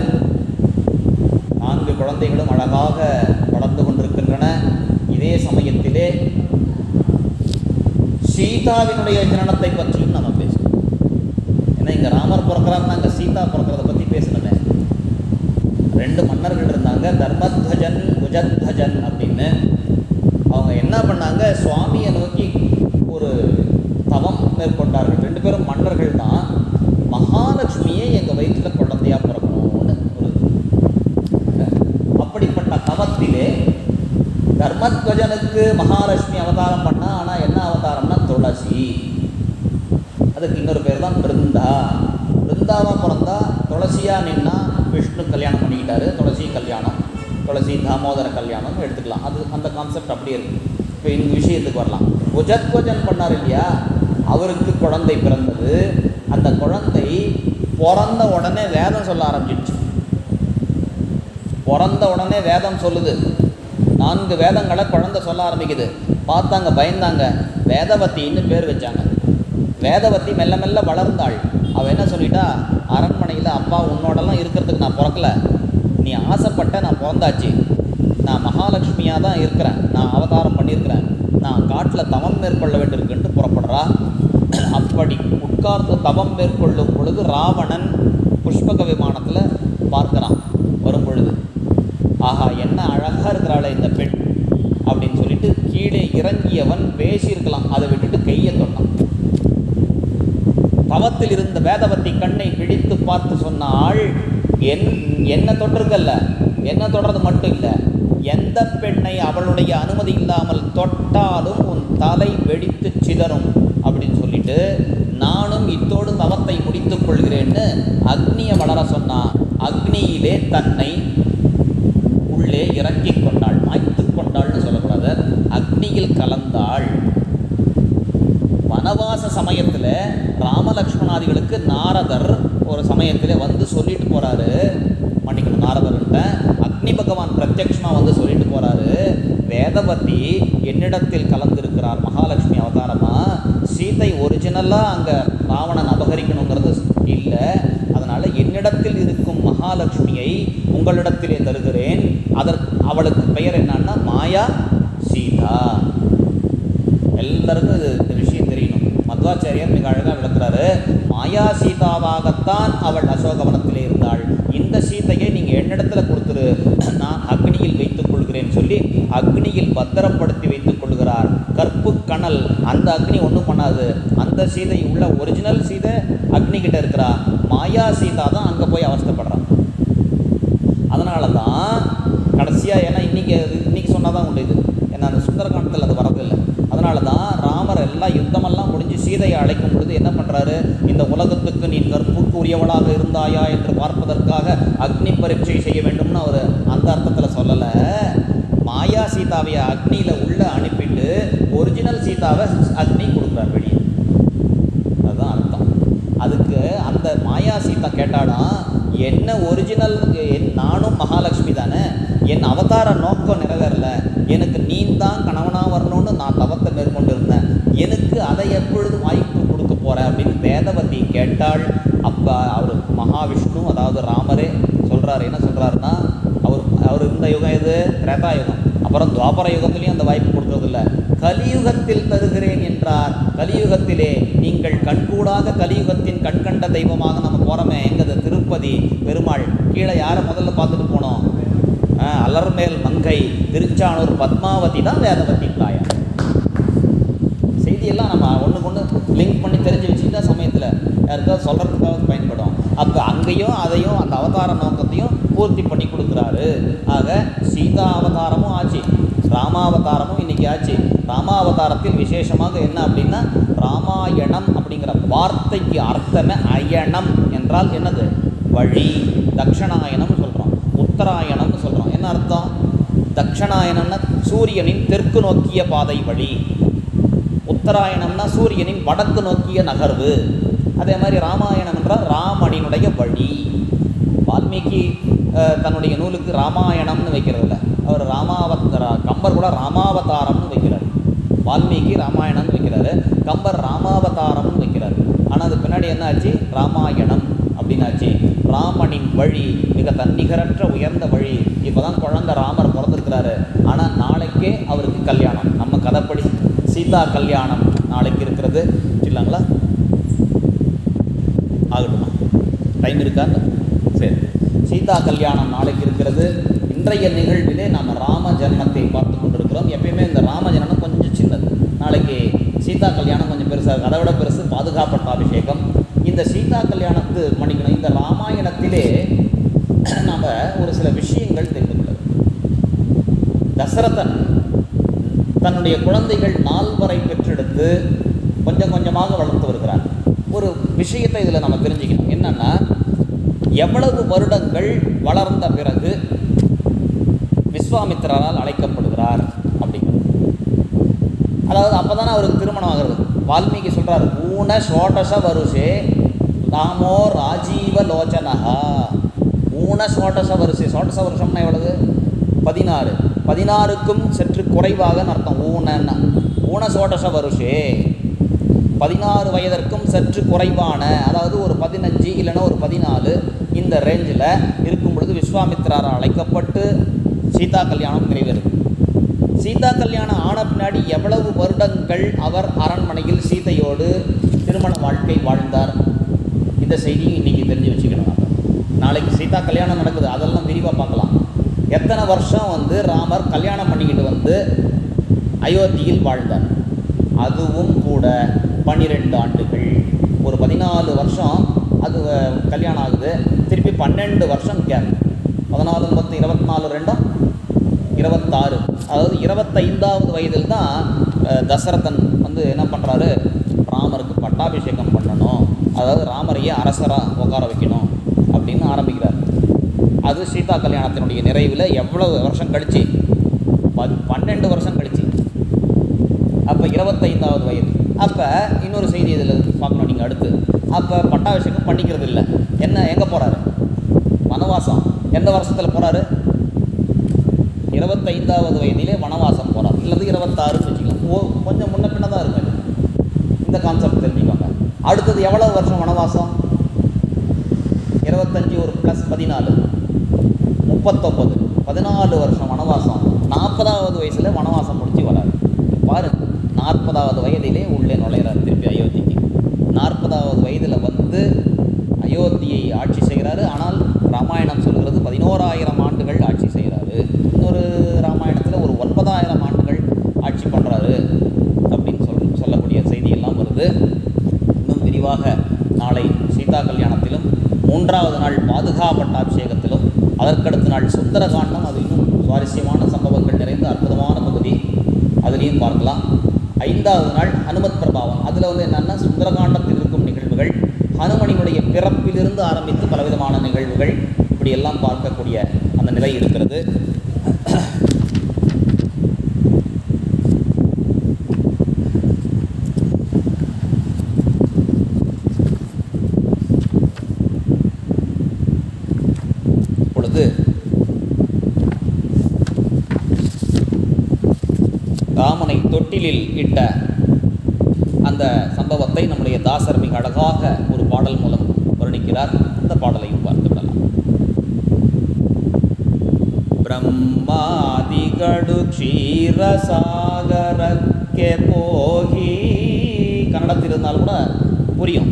நான்கு குழந்தைகளும் அழகாக வளர்ந்து கொண்டிருக்கின்றன இதே சமயத்திலே சீதாவினுடைய ஜனனத்தை பற்றியும் நம்ம பேசணும் ஏன்னா இங்கே ராமர் பிறக்கிறாருன்னா இங்கே சீதா பிறக்கிறத பற்றி பேசணுமே ரெண்டு மன்னர்கள் இருந்தாங்க தர்மத்வஜன் குஜத்வஜன் அப்படின்னு அவங்க என்ன பண்ணாங்க சுவாமியை நோக்கி ஒரு தவம் மேற்கொண்டார்கள் ரெண்டு பேரும் மன்னர்கள் தான் மகாலட்சுமியே எங்கள் வயிற்றில் குழந்தையா பிறக்கணும்னு ஒரு அப்படிப்பட்ட தவத்திலே தர்மத்வஜனுக்கு மகாலட்சுமி அவதாரம் பண்ணா ஆனால் என்ன அவதாரம்னா துளசி அதுக்கு இன்னொரு பேர் தான் பிருந்தா பிருந்தாவா பிறந்தா துளசியா நின்னா விஷ்ணு கல்யாணம் பண்ணிக்கிட்டாரு துளசி கல்யாணம் துளசி தாமோதர கல்யாணம் எடுத்துக்கலாம் அது அந்த கான்செப்ட் அப்படியே இருக்கு இப்போ இந்த விஷயத்துக்கு வரலாம் உஜத்வஜன் பண்ணார் இல்லையா அவருக்கு குழந்தை பிறந்தது அந்த குழந்தை பிறந்த உடனே வேதம் சொல்ல ஆரம்பிச்சிடுச்சு பிறந்த உடனே வேதம் சொல்லுது நான்கு வேதங்களை குழந்தை சொல்ல ஆரம்பிக்குது பார்த்தாங்க பயந்தாங்க வேதவத்தின்னு பேர் வச்சாங்க வேதவத்தி மெல்ல மெல்ல வளர்ந்தாள் அவள் என்ன சொல்லிட்டா அரண்மனையில் அப்பா உன்னோடலாம் இருக்கிறதுக்கு நான் பிறக்கல நீ ஆசைப்பட்ட நான் பிறந்தாச்சு நான் மகாலட்சுமியாக தான் இருக்கிறேன் நான் அவதாரம் பண்ணியிருக்கிறேன் நான் காட்டில் தவம் மேற்கொள்ள வேண்டியிருக்குன்ட்டு புறப்படுறா அப்படி உட்கார்ந்து தவம் மேற்கொள்ளும் பொழுது ராவணன் புஷ்பக விமானத்தில் பார்க்குறான் வரும் பொழுது ஆஹா என்ன அழகாக இருக்கிறாளே இந்த பெண் அப்படின்னு சொல்லிட்டு கீழே இறங்கியவன் பேசியிருக்கலாம் அதை விட்டுட்டு கையை தொட்டான் தவத்தில் இருந்த வேதவத்தி கண்ணை பிடித்து பார்த்து சொன்னாள் என் என்ன தொட்டிருக்கல்ல என்ன தொடர்றது மட்டும் இல்லை எந்த பெண்ணை அவளுடைய அனுமதி இல்லாமல் தொட்டாலும் உன் தலை வெடித்து சிதறும் அப்படின்னு சொல்லிட்டு நானும் இத்தோடு தவத்தை முடித்துக் கொள்கிறேன்னு அக்னியை வளர சொன்னா அக்னியிலே தன்னை உள்ளே இறக்கிக் கொண்டாள் மாய்த்துக் கொண்டாள்னு சொல்லக்கூடாது அக்னியில் கலந்தாள் வனவாச சமயத்தில் ராமலக்ஷ்மணாதிகளுக்கு நாரதர் ஒரு சமயத்தில் வந்து சொல்லிட்டு போகிறாரு மன்னிக்கணும் நாரதர்கிட்ட அக்னி பகவான் பிரத்யக்ஷமாக வந்து சொல்லிட்டு போகிறாரு வேதவதி என்னிடத்தில் கலந்திருக்கிறார் மகாலட்சுமி அவதாரமாக சீதை ஒரிஜினலாக அங்கே ராவணன் அபகரிக்கணுங்கிறது இல்லை அதனால் என்னிடத்தில் இருக்கும் மகாலட்சுமியை உங்களிடத்திலே தருகிறேன் அதற்கு அவளுக்கு பெயர் என்னன்னா மாயா சீதா எல்லாருக்கும் இது இந்த விஷயம் தெரியணும் மத்வாச்சாரியார் மிக அழகாக விளக்குறாரு மாயா சீதாவாகத்தான் அவள் அசோகவனத்திலே இருந்தாள் அக்னி ஒன்றும் பண்ணாது அந்த சீதை உள்ள ஒரிஜினல் சீதை அக்னி கிட்ட இருக்கிறா மாயா சீதா தான் அங்கே போய் அவஸ்தைப்படுறான் அதனால தான் கடைசியாக ஏன்னா இன்றைக்கி அது இன்றைக்கி சொன்னால் தான் உண்டு இது ஏன்னா அந்த சுந்தரகாண்டத்தில் அது வரதில்லை அதனால தான் ராமர் எல்லாம் யுத்தமெல்லாம் முடிஞ்சு சீதையை அழைக்கும் பொழுது என்ன பண்ணுறாரு இந்த உலகத்துக்கு நீ கற்புக்கு உரியவளாக இருந்தாயா என்று பார்ப்பதற்காக அக்னி பரீட்சை செய்ய வேண்டும்னு அவர் அந்த அர்த்தத்தில் சொல்லலை மாயா சீதாவை அக்னியில் உள்ளே அனுப்பிட்டு ஒரிஜினல் சீதாவை அக்னி கொடுக்குறார் வெளியே அதுதான் அர்த்தம் அதுக்கு அந்த மாயா சீதா கேட்டாடா என்ன ஒரிஜினல் என் நானும் மகாலட்சுமி தானே என் அவதார நோக்கம் நிறைவேறல எனக்கு நீ தான் கணவனாக வரணும்னு நான் தவத்தை மேற்கொண்டு இருந்தேன் எனக்கு அதை எப்பொழுது வாய்ப்பு கொடுக்க போற அப்படின்னு வேதவதி கேட்டாள் அப்போ அவர் மகாவிஷ்ணு அதாவது ராமரே சொல்கிறாரு என்ன சொல்கிறாருன்னா அவர் அவர் இருந்த யுகம் எது திரேதா யுகம் அப்புறம் துவாபர யுகத்திலையும் அந்த வாய்ப்பு கொடுக்கறதில்ல கலியுகத்தில் தருகிறேன் என்றார் கலியுகத்திலே நீங்கள் கண்கூடாக கலியுகத்தின் கண்கண்ட தெய்வமாக நம்ம போகிறோமே எங்கது திருப்பதி பெருமாள் கீழே யாரை முதல்ல பார்த்துட்டு போனோம் ஆ, அலர்மேல் மங்கை திருச்சானூர் பத்மாவதி தான் வேதவதி தாயார் செய்தியெல்லாம் நம்ம ஒன்றுக்கு ஒன்று லிங்க் பண்ணி தெரிஞ்சு வச்சுக்கிட்டா சமயத்தில் யாருக்காவது சொல்கிறதுக்காக பயன்படும் அப்போ அங்கேயும் அதையும் அந்த அவதார நோக்கத்தையும் பூர்த்தி பண்ணி கொடுக்குறாரு ஆக சீதா அவதாரமும் ஆச்சு ராமாவதாரமும் இன்னைக்கு ஆச்சு ராமாவதாரத்தில் விசேஷமாக என்ன அப்படின்னா ராமாயணம் அப்படிங்கிற வார்த்தைக்கு அர்த்தமே அயணம் என்றால் என்னது வழி தக்ஷணாயணம் சொல்கிறோம் உத்தராயணம்னு சொல்கிறோம் என்ன அர்த்தம் தக்ஷணாயனம்னா சூரியனின் தெற்கு நோக்கிய பாதை வழி உத்தராயணம்னா சூரியனின் வடக்கு நோக்கிய நகர்வு அதே மாதிரி ராமாயணம் என்றால் ராமனினுடைய வழி வால்மீகி அஹ், தன்னுடைய நூலுக்கு ராமாயணம்னு வைக்கிறது இல்ல அவர் ராமாவதார கம்பர் கூட ராமாவதாரம்னு வைக்கிறார் வால்மீகி ராமாயணம்னு வைக்கிறாரு கம்பர் ராமாவதாரம்னு வைக்கிறார் ஆனால் அது பின்னாடி என்ன ஆச்சு ராமாயணம் அப்படின்னாச்சு ராமனின் வழி மிக தன்னிகரற்ற உயர்ந்த வழி இப்போதான் குழந்தை ராமர் பிறந்திருக்கிறாரு ஆனால் நாளைக்கே அவருக்கு கல்யாணம் நம்ம கதைப்படி சீதா கல்யாணம் நாளைக்கு இருக்கிறது இல்லைங்களா ஆகட்டுமா டைம் இருக்கா சரி சீதா கல்யாணம் நாளைக்கு இருக்கிறது இன்றைய நிகழ்விலே நாம் ராம ஜன்மத்தை பார்த்து கொண்டிருக்கிறோம் எப்பயுமே இந்த ராம ஜனனம் கொஞ்சம் சின்னது நாளைக்கு சீதா கல்யாணம் கொஞ்சம் பெருசாக இருக்கும் அதை விட பெருசு பாதுகாப்பட்டாபிஷேகம் இந்த சீதா கல்யாணத்து மன்னிக்கணும் இந்த ராமாயணத்திலே நாம் ஒரு சில விஷயங்கள் தெரிந்து கொள்ள வேண்டும். தசரதன் தன்னுடைய குழந்தைகள் நால்வரை பெற்றெடுத்து கொஞ்சம் கொஞ்சமாக வளர்த்து வருகிறார் ஒரு விஷயத்தை இதில் நம்ம தெரிஞ்சுக்கணும் என்னன்னா எவ்வளவு வருடங்கள் வளர்ந்த பிறகு விஸ்வாமித்திரரால் அழைக்கப்படுகிறார் அப்படிங்கிறது அதாவது அப்போ தானே அவருக்கு திருமணம் ஆகிறது வால்மீகி சொல்றார் ஊன ஷோடச வருஷே ராமோ ராஜீவ லோச்சனஹா ஊன ஷோடச வருஷே ஷோடச வருஷம்னா எவ்வளவு பதினாறு பதினாறுக்கும் சற்று குறைவாக அர்த்தம் ஊனன்னா ஊன ஷோடச வருஷே பதினாறு வயதிற்கும் சற்று குறைவான அதாவது ஒரு பதினஞ்சு இல்லைன்னா ஒரு பதினாலு இந்த ரேஞ்சில் இருக்கும் பொழுது விஸ்வாமித்திரார் அழைக்கப்பட்டு சீதா கல்யாணம் நிறைவேறுது சீதா கல்யாணம் ஆன பின்னாடி எவ்வளவு வருடங்கள் அவர் அரண்மனையில் சீதையோடு திருமண வாழ்க்கை வாழ்ந்தார் இந்த செய்தியும் இன்னைக்கு தெரிஞ்சு வச்சுக்கணும் நம்ம நாளைக்கு சீதா கல்யாணம் நடக்குது அதெல்லாம் விரிவாக பார்க்கலாம் எத்தனை வருஷம் வந்து ராமர் கல்யாணம் பண்ணிக்கிட்டு வந்து அயோத்தியில் வாழ்ந்தார் அதுவும் கூட பன்னிரெண்டு ஆண்டுகள் ஒரு பதினாலு வருஷம் அது அஹ், கல்யாணம் ஆகுது திருப்பி பன்னெண்டு வருஷம் கேப் பதினாலு பத்து இருபத்தி நாலு ரெண்டும் இருபத்தாறு அதாவது இருபத்தைந்தாவது வயதில் தான் அஹ், தசரதன் வந்து என்ன பண்ணுறாரு ராமருக்கு பட்டாபிஷேகம் பண்ணணும் அதாவது ராமரையே அரசராக உட்கார வைக்கணும் அப்படின்னு ஆரம்பிக்கிறார் அது சீதா கல்யாணத்தினுடைய நிறைவில் எவ்வளவு வருஷம் கழிச்சு பத் பன்னெண்டு வருஷம் கழிச்சு அப்போ இருபத்தைந்தாவது வயது அப்போ இன்னொரு செய்தி இதில் பார்க்கணும் நீங்கள் அடுத்து அப்போ பட்டாபிஷேகம் பண்ணிக்கிறது இல்லை என்ன எங்கே போகிறாரு வனவாசம் எந்த வருஷத்தில் போகிறாரு இருபத்தைந்தாவது வயதிலே வனவாசம் போகிறார் இல்லது இருபத்தாறுன்னு வச்சுக்கலாம் ஓ கொஞ்சம் முன்ன பின்ன தான் இருக்கும் இது இந்த கான்செப்ட் தெரிஞ்சுக்கோங்க அடுத்தது எவ்வளவு வருஷம் வனவாசம் இருபத்தஞ்சி ஒரு ப்ளஸ் பதினாலு முப்பத்தொம்பது பதினாலு வருஷம் வனவாசம் நாற்பதாவது வயசில் வனவாசம் முடிச்சு வராரு பாருங்க நாற்பதாவது வயதிலே உள்ளே நுழையிறார் திருப்பி அயோத்திக்கு நாற்பதாவது வயதில் வந்து அயோத்தியை ஆட்சி செய்கிறாரு ஆனால் ராமாயணம் சொல்கிறது பதினோராயிரம் ஆண்டுகள் ஆட்சி செய்கிறாரு இன்னொரு ராமாயணத்தில் ஒரு ஒன்பதாயிரம் ஆண்டுகள் ஆட்சி பண்ணுறாரு அப்படின்னு சொல் சொல்லக்கூடிய மூன்றாவது நாள் பாதுகா பட்டாபிஷேகத்திலும் அதற்கடுத்த நாள் சுந்தரகாண்டம் அது இன்னும் சுவாரஸ்யமான சம்பவங்கள் நிறைந்த அற்புதமான பகுதி அதுலேயும் பார்க்கலாம் ஐந்தாவது நாள் அனுமத் பிரபாவம் அதில் வந்து என்னென்னா சுந்தரகாண்டத்தில் இருக்கும் நிகழ்வுகள் ஹனுமனினுடைய பிறப்பிலிருந்து ஆரம்பித்து பலவிதமான நிகழ்வுகள் இப்படியெல்லாம் பார்க்கக்கூடிய அந்த நிலை இருக்கிறது பொழுது ராமனை தொட்டிலில் இட்ட அந்த சம்பவத்தை நம்முடைய தாசர் மிக அழகாக ஒரு பாடல் மூலம் வர்ணிக்கிறார் அந்த பாடலையும் பார்த்து விடலாம் ಬ್ರಹ್ಮಾದಿಗಳು ಕ್ಷೀರಸಾಗರಕ್ಕೆ போகி கன்னடத்தில் இருந்தாலும் கூட புரியும்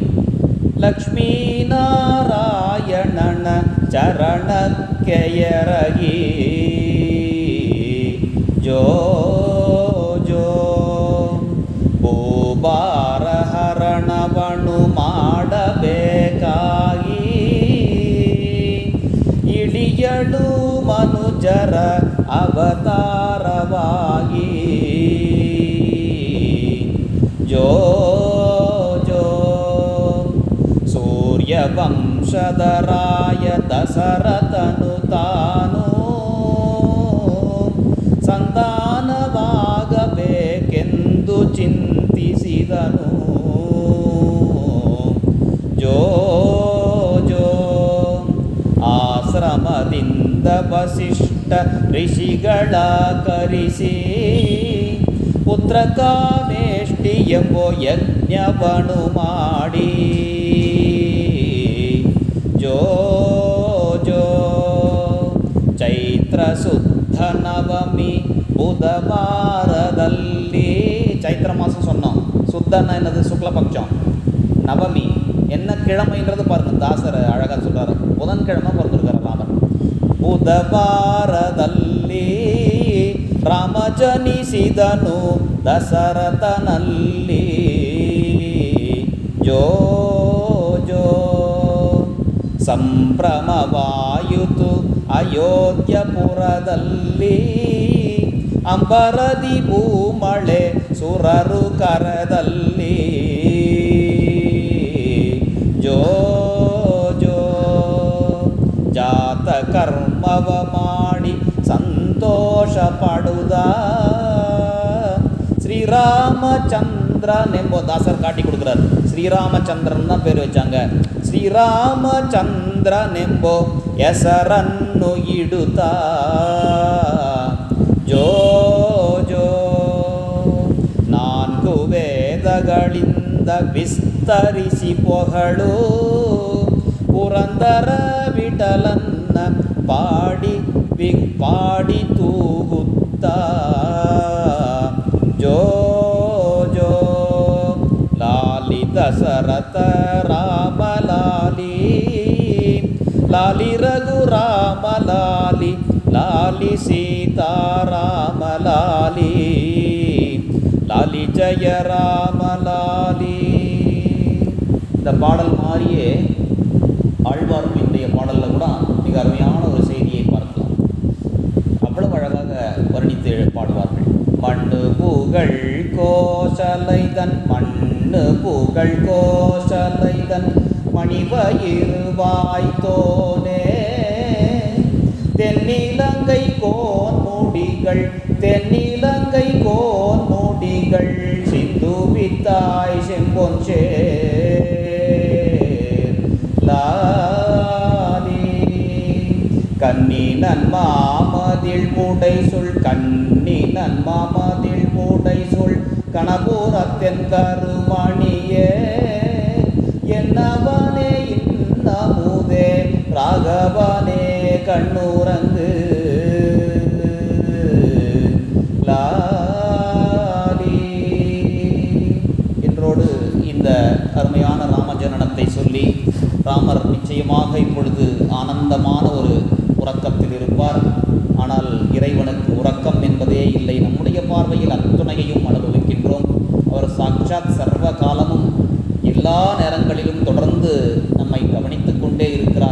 ಲಕ್ಷ್ಮೀನಾರಾಯಣನ ಚರಣಕ್ಕೆ ಎರಗಿ ಜೋ ಜೋ ಭೂಭಾರ ಹರಣವನು ಮಾಡಬೇಕಾಗಿ ಇಳಿಯಳು ಮನುಜರ ಅವತಾರವಾಗಿ ಜೋ ಜೋ ಸೂರ್ಯವಂಶದರಾಯ ದಶರಥನು ತಾನು ಸಂತಾನವಾಗಬೇಕೆಂದು ಚಿಂತಿಸಿದನು ಜೋ ಜೋ ಆಶ್ರಮದಿಂದ ವಸಿಷ್ಠ ಋಷಿಗಳ ಕರಿಸಿ ಪುತ್ರ ಕಾಮೇಷ್ಟಿ ಎಂಬ ಯಜ್ಞವನು ಮಾಡಿ ಜೋ ಜೋ ಚೈತ್ರ ಶುದ್ಧ ನವಮಿ புதவாரதல்லி சைத்திர மாதம் சொன்னோம் சுத்தன்னா என்னது சுக்லபக்ஷம் நவமி என்ன கிழமைன்றது பாருங்க தாசர் அழகாக சொல்றாரு புதன்கிழமை பிறந்திருக்காரு ராமன் புதவாரದಲ್ಲಿ ರಾಮ ಜನಿಸಿದನು ದಶರಥನಲ್ಲಿ ಜೋ ಜೋ ಸಂಭ್ರಮವಾಯುತು ಅಯೋಧ್ಯಪುರದಲ್ಲಿ ಅಂಬರದಿ ಭೂಮಳೆ ಸುರರು ಕರದಲ್ಲಿ ಜೋ ಜೋ ಜಾತ ಕರ್ಮವ ಮಾಡಿ ಸಂತೋಷ ಪಡುದ ஸ்ரீராமச்சந்திரன் தாசர் காட்டி கொடுக்குறார் ஸ்ரீராமச்சந்திரன் தான் பேர் வச்சாங்க ಶ್ರೀರಾಮಚಂದ್ರನೆಂಬೋ ಹೆಸರನ್ನು ಇಡುತ್ತಾ ಜೋ ಜೋ ನಾಲ್ಕು ವೇದಗಳಿಂದ ವಿಸ್ತರಿಸಿ ಪೊಗಳು ಪುರಂದರ ವಿಠಲನ್ನ ಪಾಡಿ ವಿ ಪಾಡಿ ತೂಗುತ್ತಾ ಜೋ ಜೋ ಲಾಲಿ ದಶರಥ ರಾಮ ಲಾಲಿ ಲಾಲಿ ರಘು ರಾಮ ಲಾಲಿ லாலி சீதாராம லாலி லாலி ஜெய ராம லாலி இந்த பாடல் மாதிரியே ஆழ்வார்களினுடைய பாடலில் கூட மிக அருமையான ஒரு செய்தியை பார்க்கலாம் அவ்வளவு அழகாக வர்ணித்து பாடுவார்கள் மண்ணு புகழ் கோசலைதன் மண்ணு புகழ் கோசலைதன் மணிவயிறு வாய்த்தோனே தென்னிலங்கை கோன் முடிகள் தென்னிலங்கை கோன் முடிகள் சிந்து வித்தாய் செம்பொன் சேர் லாலி கண்ணி நன்மாமதில் மூடை சொல் கண்ணி நன்மாமதில் மூடை சொல் கணபுரத்தென் கருமணியே என்னவனே இன்னமுதே ராகவனே கண்ணுறங்கு லாலி என்றோடு இந்த அருமையான ராமஜனனத்தை சொல்லி ராமர் நிச்சயமாக இப்பொழுது ஆனந்தமான ஒரு உறக்கத்தில் இருப்பார் ஆனால் இறைவனுக்கு உறக்கம் என்பதே இல்லை நம்முடைய பார்வையில் அத்துணையையும் அனுபவிக்கின்றோம் அவர் சாட்சாத் சர்வ காலமும் எல்லா நேரங்களிலும் தொடர்ந்து நம்மை கவனித்துக் கொண்டே இருக்கிறார்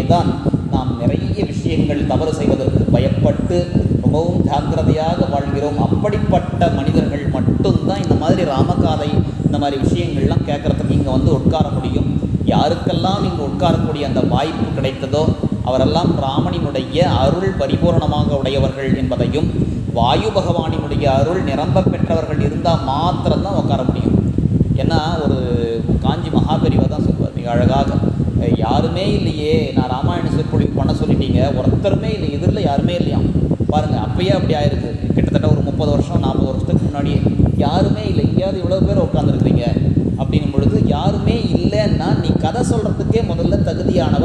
தான் நாம் நிறைய விஷயங்கள் தவறு செய்வதற்கு பயப்பட்டு ரொம்பவும் ஜாக்கிரதையாக வாழ்கிறோம் அப்படிப்பட்ட மனிதர்கள் மட்டும்தான் இந்த மாதிரி ராமகாதை இந்த மாதிரி விஷயங்கள்லாம் கேட்குறதுக்கு இங்கே வந்து உட்கார முடியும் யாருக்கெல்லாம் இங்கே உட்காரக்கூடிய அந்த வாய்ப்பு கிடைத்ததோ அவரெல்லாம் ராமனினுடைய அருள் பரிபூரணமாக உடையவர்கள் என்பதையும் வாயு பகவானினுடைய அருள் நிரம்ப பெற்றவர்கள் இருந்தால் மாத்திரம்தான் உட்கார முடியும் ஏன்னா ஒரு காஞ்சி மகாபெரிவா தான் சொல்லுவார் மிக அழகாக அஹ் யாருமே இல்லையே நான் ராமாயண சொற்பொழிவு பண்ண சொல்லிட்டீங்க ஒருத்தருமே இல்லை எதிரில் யாருமே இல்லையாம் பாருங்கள் அப்பயே அப்படி ஆயிருக்கு கிட்டத்தட்ட ஒரு முப்பது வருஷம் நாற்பது வருஷத்துக்கு முன்னாடியே யாருமே இல்லை எங்கேயாவது இவ்வளோ பேர் உட்காந்துருக்குறீங்க அப்படின்னும் பொழுது யாருமே இல்லைன்னா நீ கதை சொல்கிறதுக்கே முதல்ல தகுதியானவன்